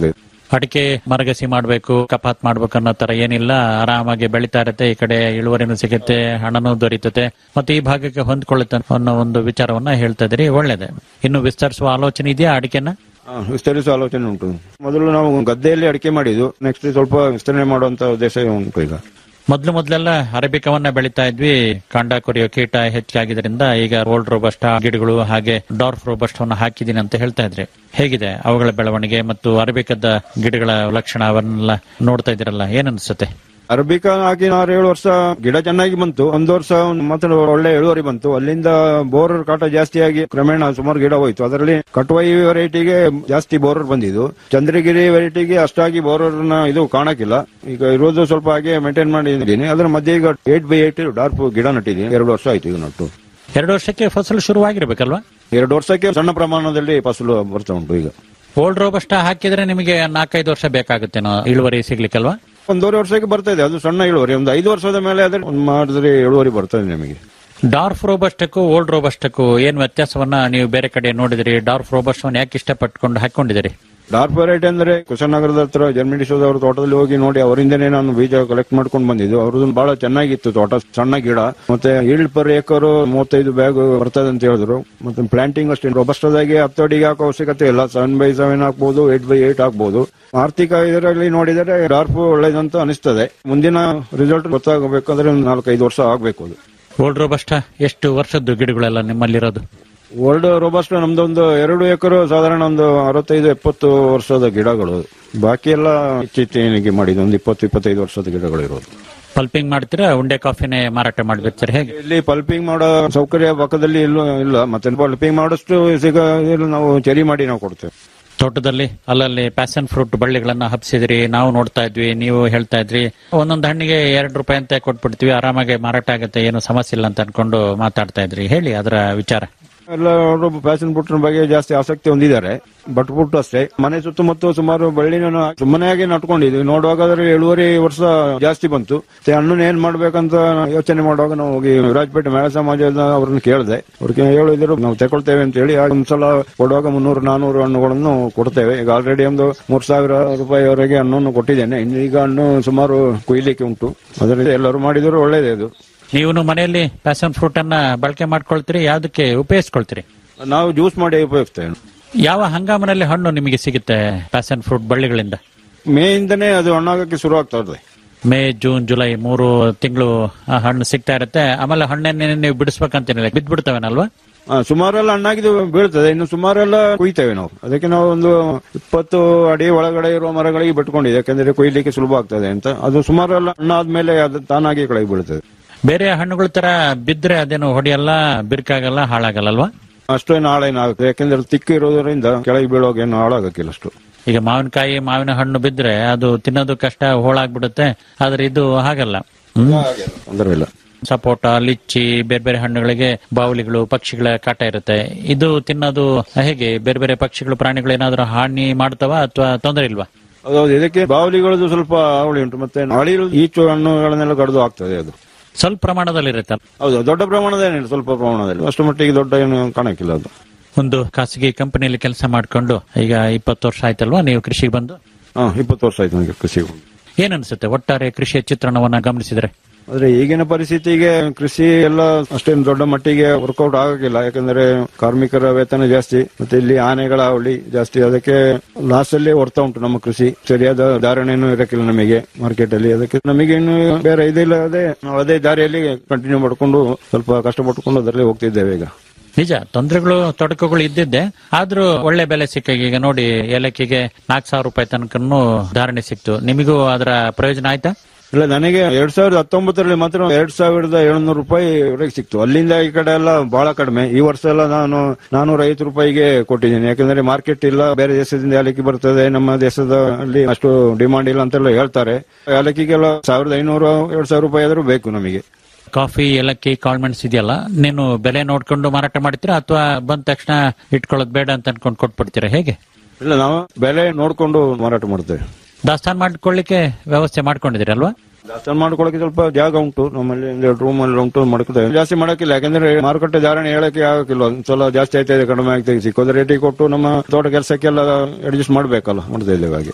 ಅಡಿಕೆ ಮರಗಸಿ ಮಾಡಬೇಕು ಕಪಾತ್ ಮಾಡ್ಬೇಕು ಅನ್ನೋ ತರ ಏನಿಲ್ಲ ಆರಾಮಾಗಿ ಬೆಳಿತಾ ಇರುತ್ತೆ ಈ ಕಡೆ ಇಳುವರಿನೂ ಸಿಗುತ್ತೆ ಹಣನೂ ದೊರೀತದೆ ಮತ್ತೆ ಈ ಭಾಗಕ್ಕೆ ಹೊಂದ್ಕೊಳ್ಳುತ್ತೆ ಅನ್ನೋ ಒಂದು ವಿಚಾರವನ್ನ ಹೇಳ್ತಾ ಇದ್ರಿ ಒಳ್ಳೇದೆ ಇನ್ನು ವಿಸ್ತರಿಸುವ ಆಲೋಚನೆ ಇದೆಯಾ ಅಡಿಕೆನ ಹಾ, ವಿಸ್ತರಿಸುವ ಆಲೋಚನೆ ಉಂಟು ಮೊದಲು ನಾವು ಗದ್ದೆಯಲ್ಲಿ ಅಡಿಕೆ ಮಾಡಿದ್ದು ನೆಕ್ಸ್ಟ್ ಸ್ವಲ್ಪ ವಿಸ್ತರಣೆ ಮಾಡುವಂತ ಉದ್ದೇಶ ಉಂಟು ಈಗ ಮೊದ್ಲು ಮೊದ್ಲೆಲ್ಲ ಅರೇಬಿಕವನ್ನ ಬೆಳಿತಾ ಇದ್ವಿ ಕಾಂಡ ಕೊರಿಯೋ ಕೀಟ ಹೆಚ್ಚಾಗಿದ್ದರಿಂದ ಈಗ ಓಲ್ಡ್ ರೋಬಸ್ಟ ಗಿಡಗಳು ಹಾಗೆ ಡಾರ್ಫ್ ರೋಬಸ್ಟವನ್ನು ಹಾಕಿದೀನಿ ಅಂತ ಹೇಳ್ತಾ ಇದ್ರಿ ಹೇಗಿದೆ ಅವುಗಳ ಬೆಳವಣಿಗೆ ಮತ್ತು ಅರೇಬಿಕದ ಗಿಡಗಳ ಲಕ್ಷಣ ಅವನ್ನೆಲ್ಲ ನೋಡ್ತಾ ಇದ್ದೀರಲ್ಲ ಏನ್ ಅನ್ಸುತ್ತೆ ಅರಬಿಕಾ ಹಾಕಿ ಆರು ಏಳು ವರ್ಷ ಗಿಡ ಚೆನ್ನಾಗಿ ಬಂತು ಒಂದು ವರ್ಷ ಮತ್ತೆ ಒಳ್ಳೆ ಇಳುವರಿ ಬಂತು ಅಲ್ಲಿಂದ ಬೋರರ್ ಕಾಟ ಜಾಸ್ತಿಯಾಗಿ ಕ್ರಮೇಣ ಸುಮಾರು ಗಿಡ ಹೋಯ್ತು ಅದರಲ್ಲಿ ಕಟ್ವೈ ವೆರೈಟಿಗೆ ಜಾಸ್ತಿ ಬೋರರ್ ಬಂದಿದ್ದು ಚಂದ್ರಗಿರಿ ವೆರೈಟಿಗೆ ಅಷ್ಟಾಗಿ ಬೋರರ್ ನ ಇದು ಕಾಣಕ್ಕಿಲ್ಲ ಈಗ ಇರೋದು ಸ್ವಲ್ಪ ಹಾಗೆ ಮೇಂಟೈನ್ ಮಾಡಿದ್ದೀನಿ ಅದರ ಮಧ್ಯೆ ಈಗ ಏಟ್ ಬೈ ಏಟ್ ಡಾರ್ಪ್ ಗಿಡ ನಟ್ಟಿದ್ದೀನಿ ಎರಡು ವರ್ಷ ಆಯ್ತು ಈಗ ನಟ್ಟು ಎರಡು ವರ್ಷಕ್ಕೆ ಫಸಲು ಶುರುವಾಗಿರ್ಬೇಕಲ್ವಾ ಎರಡು ವರ್ಷಕ್ಕೆ ಸಣ್ಣ ಪ್ರಮಾಣದಲ್ಲಿ ಫಸಲು ಬರ್ತಾ ಉಂಟು ಈಗ ಓಲ್ಡ್ ರೋಬಸ್ಟ ಹಾಕಿದ್ರೆ ನಿಮಗೆ ನಾಲ್ಕೈದು ವರ್ಷ ಬೇಕಾಗುತ್ತೇನೋ ಇಳುವರಿ ಸಿಗ್ಲಿಕ್ಕಲ್ವಾ ಒಂದೂವರೆ ವರ್ಷಕ್ಕೆ ಬರ್ತಾ ಇದೆ ಅದು ಸಣ್ಣ ಇಳುವರಿ ಒಂದು ಐದು ವರ್ಷದ ಮೇಲೆ ಅದ್ರ ಮಾಡಿದ್ರೆ ಇಳುವರಿ ಬರ್ತದೆ ನಮಗೆ ಡಾರ್ಫ್ ರೋಬಸ್ಟಕ್ಕೂ ಓಲ್ಡ್ ರೋಬಸ್ಟಕ್ಕೂ ಏನ್ ವ್ಯತ್ಯಾಸವನ್ನ ನೀವು ಬೇರೆ ಕಡೆ ನೋಡಿದಿರಿ ಡಾರ್ಫ್ ರೋಬಸ್ಟವನ್ನು ಯಾಕೆ ಇಷ್ಟಪಟ್ಕೊಂಡು ಹಾಕೊಂಡಿದಿರಿ ಡಾರ್ಕ್ ವೆರೈಟಿ ಅಂದ್ರೆ ಕುಶನಗರದ ಹತ್ರ ಜರ್ಮನಿ ಶೋದ ಅವ್ರ ತೋಟದಲ್ಲಿ ಹೋಗಿ ನೋಡಿ ಅವರಿಂದನೇ ನಾನು ಬೀಜ ಕಲೆಕ್ಟ್ ಮಾಡ್ಕೊಂಡು ಬಂದಿದ್ದು ಅವ್ರದ್ದು ಬಹಳ ಚೆನ್ನಾಗಿತ್ತು ತೋಟ ಸಣ್ಣ ಗಿಡ ಮತ್ತೆ ಈಲ್ಡ್ ಪರ್ ಏಕರ್ ಮೂವತ್ತೈದು ಬ್ಯಾಗ್ ಬರ್ತದೆ ಅಂತ ಹೇಳಿದ್ರು ಮತ್ತೆ ಪ್ಲಾಂಟಿಂಗ್ ಅಷ್ಟೇ ರೊಬಸ್ಟದಾಗಿ ಹತ್ತು ಅಡಿಗೆ ಹಾಕೋ ಅವಶ್ಯಕತೆ ಇಲ್ಲ ಸೆವೆನ್ ಬೈ ಸೆವೆನ್ ಹಾಕ್ಬೋದು ಏಟ್ ಬೈ ಏಟ್ ಹಾಕ್ಬೋದು ಆರ್ಥಿಕ ಇದರಲ್ಲಿ ನೋಡಿದರೆ ಡಾರ್ಪ್ ಒಳ್ಳೇದಂತ ಅನಿಸ್ತದೆ ಮುಂದಿನ ರಿಸಲ್ಟ್ ಗೊತ್ತಾಗಬೇಕಾದ್ರೆ ಒಂದು ನಾಲ್ಕೈದು ವರ್ಷ ಆಗ್ಬೇಕು ಅದು ಓಲ್ಡ್ ರೋಬಸ್ಟ ಎಷ್ಟು ವರ್ಷದ್ದು ಗಿಡಗಳೆಲ್ಲ ನಿಮ್ಮಲ್ಲಿರೋದು ಓಲ್ಡ್ ರೋಬಸ್ಟ್ ನಮ್ದೊಂದು ಎರಡು ಎಕರೆ ಸಾಧಾರಣ ಒಂದು ಅರವತ್ತೈದು ಎಪ್ಪತ್ತು ವರ್ಷದ ಗಿಡಗಳು ಬಾಕಿ ಎಲ್ಲ ಇತ್ತೀಚೆಗೆ ಮಾಡಿದ್ದು ಒಂದು ಇಪ್ಪತ್ತು ಇಪ್ಪತ್ತೈದು ವರ್ಷದ ಗಿಡಗಳು ಇರೋದು ಪಲ್ಪಿಂಗ್ ಮಾಡ್ತೀರಾ ಉಂಡೆ ಕಾಫಿನೇ ಮಾರಾಟ ಮಾಡ್ಬಿಡ್ತೀರಾ ಹೇಗೆ ಇಲ್ಲಿ ಪಲ್ಪಿಂಗ್ ಮಾಡೋ ಸೌಕರ್ಯ ಪಕ್ಕದಲ್ಲಿ ಇಲ್ಲೂ ಇಲ್ಲ ಮತ್ತೆ ಪಲ್ಪಿಂಗ್ ಮಾಡೋಷ್ಟು ಸಿಗ ಇಲ್ಲಿ ನಾವು ಚರಿ ಮಾಡಿ ನಾವು ಕೊಡ್ತೇವೆ ತೋಟದಲ್ಲಿ ಅಲ್ಲಲ್ಲಿ ಪ್ಯಾಷನ್ ಫ್ರೂಟ್ ಬಳ್ಳಿಗಳನ್ನ ಹಬ್ಸಿದ್ರಿ ನಾವು ನೋಡ್ತಾ ಇದ್ವಿ ನೀವು ಹೇಳ್ತಾ ಇದ್ರಿ ಒಂದೊಂದು ಹಣ್ಣಿಗೆ ಎರಡು ರೂಪಾಯಿ ಅಂತ ಕೊಟ್ಬಿಡ್ತೀವಿ ಆರಾಮಾಗಿ ಮಾರಾಟ ಆಗುತ್ತೆ ಏನು ಸಮಸ್ಯೆ ಇಲ್ಲ ಅಂತ ಅನ್ಕೊಂಡು ಮಾತಾಡ್ತಾ ಇದ್ರಿ ಹೇಳಿ ಅದರ ವಿಚಾರ ಎಲ್ಲರೂ ಫ್ಯಾಷನ್ ಬುಟ್ನ ಬಗ್ಗೆ ಜಾಸ್ತಿ ಆಸಕ್ತಿ ಹೊಂದಿದ್ದಾರೆ ಬಟ್ ಬುಟ್ಟು ಅಷ್ಟೇ ಮನೆ ಸುತ್ತಮುತ್ತ ಸುಮಾರು ಬಳ್ಳಿನ ಸುಮ್ಮನೆಯಾಗಿ ನಟ್ಕೊಂಡಿದ್ವಿ ನೋಡುವಾಗ ಅದರ ಇಳುವರಿ ವರ್ಷ ಜಾಸ್ತಿ ಬಂತು ಮತ್ತೆ ಹಣ್ಣು ಏನ್ ಮಾಡ್ಬೇಕಂತ ಯೋಚನೆ ಮಾಡುವಾಗ ನಾವು ಹೋಗಿ ವಿರಾಜಪೇಟೆ ಮೇಳ ಸಮಾಜದ ಅವ್ರನ್ನ ಕೇಳಿದೆ ಅವ್ರಿಗೆ ಹೇಳಿದ್ರು ನಾವು ತಗೊಳ್ತೇವೆ ಅಂತ ಹೇಳಿ ಆಗ ಒಂದ್ಸಲ ಕೊಡುವಾಗ ಮುನ್ನೂರು ನಾನೂರು ಹಣ್ಣುಗಳನ್ನು ಕೊಡ್ತೇವೆ ಈಗ ಆಲ್ರೆಡಿ ಒಂದು ಮೂರ್ ಸಾವಿರ ರೂಪಾಯಿವರೆಗೆ ಹಣ್ಣನ್ನು ಕೊಟ್ಟಿದ್ದೇನೆ ಇನ್ನು ಈಗ ಹಣ್ಣು ಸುಮಾರು ಕೊಯ್ಲಿಕ್ಕೆ ಉಂಟು ಅದರಿಂದ ಎಲ್ಲರೂ ಮಾಡಿದ್ರು ಒಳ್ಳೇದೇ ಅದು ನೀವು ಮನೆಯಲ್ಲಿ ಪ್ಯಾಷನ್ ಫ್ರೂಟ್ ಅನ್ನ ಬಳಕೆ ಮಾಡ್ಕೊಳ್ತೀರಿ ಯಾವ್ದಕ್ಕೆ ಉಪಯೋಗಿಸ್ಕೊಳ್ತೀರಿ ನಾವು ಜ್ಯೂಸ್ ಮಾಡಿ ಉಪಯೋಗಿಸ್ತೇವೆ ಯಾವ ಹಂಗಾಮಿನಲ್ಲಿ ಹಣ್ಣು ನಿಮಗೆ ಸಿಗುತ್ತೆ ಪ್ಯಾಷನ್ ಫ್ರೂಟ್ ಬಳ್ಳಿಗಳಿಂದ ಮೇ ಇಂದನೇ ಅದು ಹಣ್ಣಾಗಕ್ಕೆ ಶುರು ಆಗ್ತಾ ಇದೆ ಮೇ ಜೂನ್ ಜುಲೈ ಮೂರು ತಿಂಗಳು ಹಣ್ಣು ಸಿಗ್ತಾ ಇರುತ್ತೆ ಆಮೇಲೆ ಹಣ್ಣನ್ನೇ ನೀವು ಬಿಡಿಸ್ಬೇಕಂತೇನಿಲ್ಲ ಬಿದ್ದ್ಬಿಡ್ತವೇನಲ್ವಾ ಆ, ಸುಮಾರೆಲ್ಲ ಹಣ್ಣಾಗಿದ್ದು ಬೀಳ್ತದೆ ಇನ್ನು ಸುಮಾರೆಲ್ಲ ಕುಯ್ತೇವೆ ನಾವು ಅದಕ್ಕೆ ನಾವು ಒಂದು ಇಪ್ಪತ್ತು ಅಡಿ ಒಳಗಡೆ ಇರುವ ಮರಗಳಿಗೆ ಬಿಟ್ಕೊಂಡಿದೆ ಯಾಕಂದ್ರೆ ಕೊಯ್ಲಿಕ್ಕೆ ಸುಲಭ ಆಗ್ತದೆ ಅಂತ ಅದು ಸುಮಾರೆಲ್ಲ ಹಣ್ಣಾದ್ಮೇಲೆ ಅದು ತಾನಾಗಿ ಕೆಳಗೆ ಬೀಳ್ತದೆ ಬೇರೆ ಹಣ್ಣುಗಳ ತರ ಬಿದ್ರೆ ಅದೇನು ಹೊಡೆಯಲ್ಲ ಬಿರ್ಕಾಗಲ್ಲ ಹಾಳಾಗಲ್ಲಲ್ವಾ ಅಷ್ಟೇನು ಹಾಳೇನಾಗುತ್ತೆ ಯಾಕಂದ್ರೆ ತಿಕ್ಕು ಇರೋದ್ರಿಂದ ಕೆಳಗೆ ಬೀಳೋಕೆ ಏನು ಹಾಳಾಗಕ್ಕಿಲ್ಲ ಅಷ್ಟು ಈಗ ಮಾವಿನಕಾಯಿ ಮಾವಿನ ಹಣ್ಣು ಬಿದ್ರೆ ಅದು ತಿನ್ನೋದು ಕಷ್ಟ ಹೋಳಾಗ್ಬಿಡುತ್ತೆ ಆದ್ರೆ ಇದು ಹಾಗಲ್ಲ ಹ್ಮ್. ತೊಂದರೆ ಇಲ್ಲ ಸಪೋಟ ಲಿಚ್ಚಿ ಬೇರೆ ಬೇರೆ ಹಣ್ಣುಗಳಿಗೆ ಬಾವಲಿಗಳು ಪಕ್ಷಿಗಳ ಕಾಟ ಇರುತ್ತೆ ಇದು ತಿನ್ನೋದು ಹೇಗೆ ಬೇರೆ ಬೇರೆ ಪಕ್ಷಿಗಳು ಪ್ರಾಣಿಗಳು ಏನಾದ್ರೂ ಹಾನಿ ಮಾಡ್ತಾವ ಅಥವಾ ತೊಂದರೆ ಇಲ್ವಾ ಹೌದು ಇದಕ್ಕೆ ಬಾವಲಿಗಳದ್ದು ಸ್ವಲ್ಪ ಅವಳಿ ಉಂಟು ಮತ್ತೆ ಅಳಿಲು ಈಚು ಹಣ್ಣುಗಳನ್ನೆಲ್ಲ ಕಡಿದು ಆಗ್ತದೆ ಅದು ಸ್ವಲ್ಪ ಪ್ರಮಾಣದಲ್ಲಿ ಇರುತ್ತೆ ಹೌದು ದೊಡ್ಡ ಪ್ರಮಾಣದ ಏನಿಲ್ಲ ಸ್ವಲ್ಪ ಪ್ರಮಾಣದಲ್ಲಿ ಅಷ್ಟು ಮಟ್ಟಿಗೆ ದೊಡ್ಡ ಏನು ಕಾಣಕ್ಕಿಲ್ಲ ಅದು ಒಂದು ಖಾಸಗಿ ಕಂಪನಿಯಲ್ಲಿ ಕೆಲಸ ಮಾಡ್ಕೊಂಡು ಈಗ ಇಪ್ಪತ್ತು ವರ್ಷ ಆಯ್ತಲ್ವಾ ನೀವು ಕೃಷಿಗೆ ಬಂದು ಹಾ ಇಪ್ಪತ್ತು ವರ್ಷ ಆಯ್ತು ನನಗೆ ಕೃಷಿ ಏನ್ ಅನ್ಸುತ್ತೆ ಒಟ್ಟಾರೆ ಕೃಷಿಯ ಚಿತ್ರಣವನ್ನ ಗಮನಿಸಿದ್ರೆ ಆದ್ರೆ ಈಗಿನ ಪರಿಸ್ಥಿತಿಗೆ ಕೃಷಿ ಎಲ್ಲ ಅಷ್ಟೇನು ದೊಡ್ಡ ಮಟ್ಟಿಗೆ ವರ್ಕೌಟ್ ಆಗಕ್ಕಿಲ್ಲ ಯಾಕಂದ್ರೆ ಕಾರ್ಮಿಕರ ವೇತನ ಜಾಸ್ತಿ ಮತ್ತೆ ಇಲ್ಲಿ ಆನೆಗಳ ಅವಳಿ ಜಾಸ್ತಿ ಅದಕ್ಕೆ ಲಾಸ್ ಅಲ್ಲಿ ಹೊರ್ತಾ ಉಂಟು ನಮ್ಮ ಕೃಷಿ ಸರಿಯಾದ ಧಾರಣೆಯನ್ನು ಇರಕ್ಕಿಲ್ಲ ನಮಗೆ ಮಾರ್ಕೆಟ್ ಅಲ್ಲಿ ಅದಕ್ಕೆ ನಮಗೆ ಇನ್ನು ಬೇರೆ ಇದಿಲ್ಲ ಅದೇ ನಾವು ಅದೇ ದಾರಿಯಲ್ಲಿ ಕಂಟಿನ್ಯೂ ಮಾಡ್ಕೊಂಡು ಸ್ವಲ್ಪ ಕಷ್ಟಪಟ್ಟುಕೊಂಡು ಅದರಲ್ಲಿ ಹೋಗ್ತಿದ್ದೇವೆ ಈಗ ನಿಜ ತೊಂದರೆಗಳು ತೊಡಕುಗಳು ಇದ್ದಿದ್ದೆ ಆದ್ರೂ ಒಳ್ಳೆ ಬೆಲೆ ಸಿಕ್ಕ ಈಗ ನೋಡಿ ಏಲಕ್ಕಿಗೆ ನಾಲ್ಕು ಸಾವಿರ ರೂಪಾಯಿ ತನಕನೂ ಧಾರಣೆ ಸಿಕ್ತು ನಿಮಗೂ ಅದರ ಪ್ರಯೋಜನ ಆಯ್ತಾ ಇಲ್ಲ ನನಗೆ ಎರಡ್ ಸಾವಿರದ ಹತ್ತೊಂಬತ್ತರಲ್ಲಿ ಮಾತ್ರ ಎರಡ್ ಸಾವಿರದ ಏಳ್ನೂರು ರೂಪಾಯಿ ವರೆಗೆ ಸಿಕ್ತು ಅಲ್ಲಿಂದ ಈ ಕಡೆ ಎಲ್ಲ ಬಹಳ ಕಡಿಮೆ ಈ ವರ್ಷ ಎಲ್ಲ ನಾನು ನಾನೂರ ಐವತ್ತು ರೂಪಾಯಿಗೆ ಕೊಟ್ಟಿದ್ದೀನಿ ಯಾಕಂದ್ರೆ ಮಾರ್ಕೆಟ್ ಇಲ್ಲ ಬೇರೆ ದೇಶದಿಂದ ಏಲಕ್ಕಿ ಬರ್ತದೆ ನಮ್ಮ ದೇಶದ ಅಲ್ಲಿ ಅಷ್ಟು ಡಿಮಾಂಡ್ ಇಲ್ಲ ಅಂತೆಲ್ಲ ಹೇಳ್ತಾರೆ ಏಲಕ್ಕಿಗೆಲ್ಲ ಸಾವಿರದ ಐನೂರು ಎರಡ್ ಸಾವಿರ ರೂಪಾಯಿ ಆದ್ರೂ ಬೇಕು ನಮಗೆ ಕಾಫಿ ಏಲಕ್ಕಿ ಕಾಳ್ಮೆಣ್ಸ್ ಇದೆಯಲ್ಲ ನೀನು ಬೆಲೆ ನೋಡ್ಕೊಂಡು ಮಾರಾಟ ಮಾಡ್ತೀರಾ ಅಥವಾ ಬಂದ ತಕ್ಷಣ ಇಟ್ಕೊಳ್ಳೋದು ಬೇಡ ಅಂತ ಅನ್ಕೊಂಡು ಕೊಟ್ಬಿಡ್ತೀರಾ ಹೇಗೆ ಇಲ್ಲ ನಾವು ಬೆಲೆ ನೋಡ್ಕೊಂಡು ಮಾರಾಟ ಮಾಡ್ತೇವೆ ದಾಸ್ತಾನು ಮಾಡ್ಕೊಳ್ಳಿಕ್ಕೆ ವ್ಯವಸ್ಥೆ ಮಾಡ್ಕೊಂಡಿದ್ದೀರಲ್ವಾ ದಾಸ್ತಾನು ಮಾಡ್ಕೊಳ್ಳೋಕೆ ಸ್ವಲ್ಪ ಜಾಗ ಉಂಟು ನಮ್ಮಲ್ಲಿ ಒಂದು ಎರಡು ರೂಮ್ ಅಲ್ಲಿ ಉಂಟು ಮಾಡ್ಕೊತೇವೆ ಜಾಸ್ತಿ ಮಾಡಕ್ಕಿಲ್ಲ ಯಾಕಂದ್ರೆ ಮಾರುಕಟ್ಟೆ ಧಾರಣೆ ಹೇಳಕ್ಕೆ ಆಗಕ್ಕಿಲ್ಲ ಒಂದ್ಸಲ ಜಾಸ್ತಿ ಆಯ್ತಾ ಇದೆ ಕಡಿಮೆ ಆಗ್ತಾ ಇದೆ ಸಿಕ್ಕೋದ ರೇಟಿಗೆ ಕೊಟ್ಟು ನಮ್ಮ ತೋಟ ಕೆಲಸಕ್ಕೆಲ್ಲ ಅಡ್ಜಸ್ಟ್ ಮಾಡ್ಬೇಕಲ್ಲ ಮಾಡ್ತಾ ಇದ್ದೇವೆ ಹಾಗೆ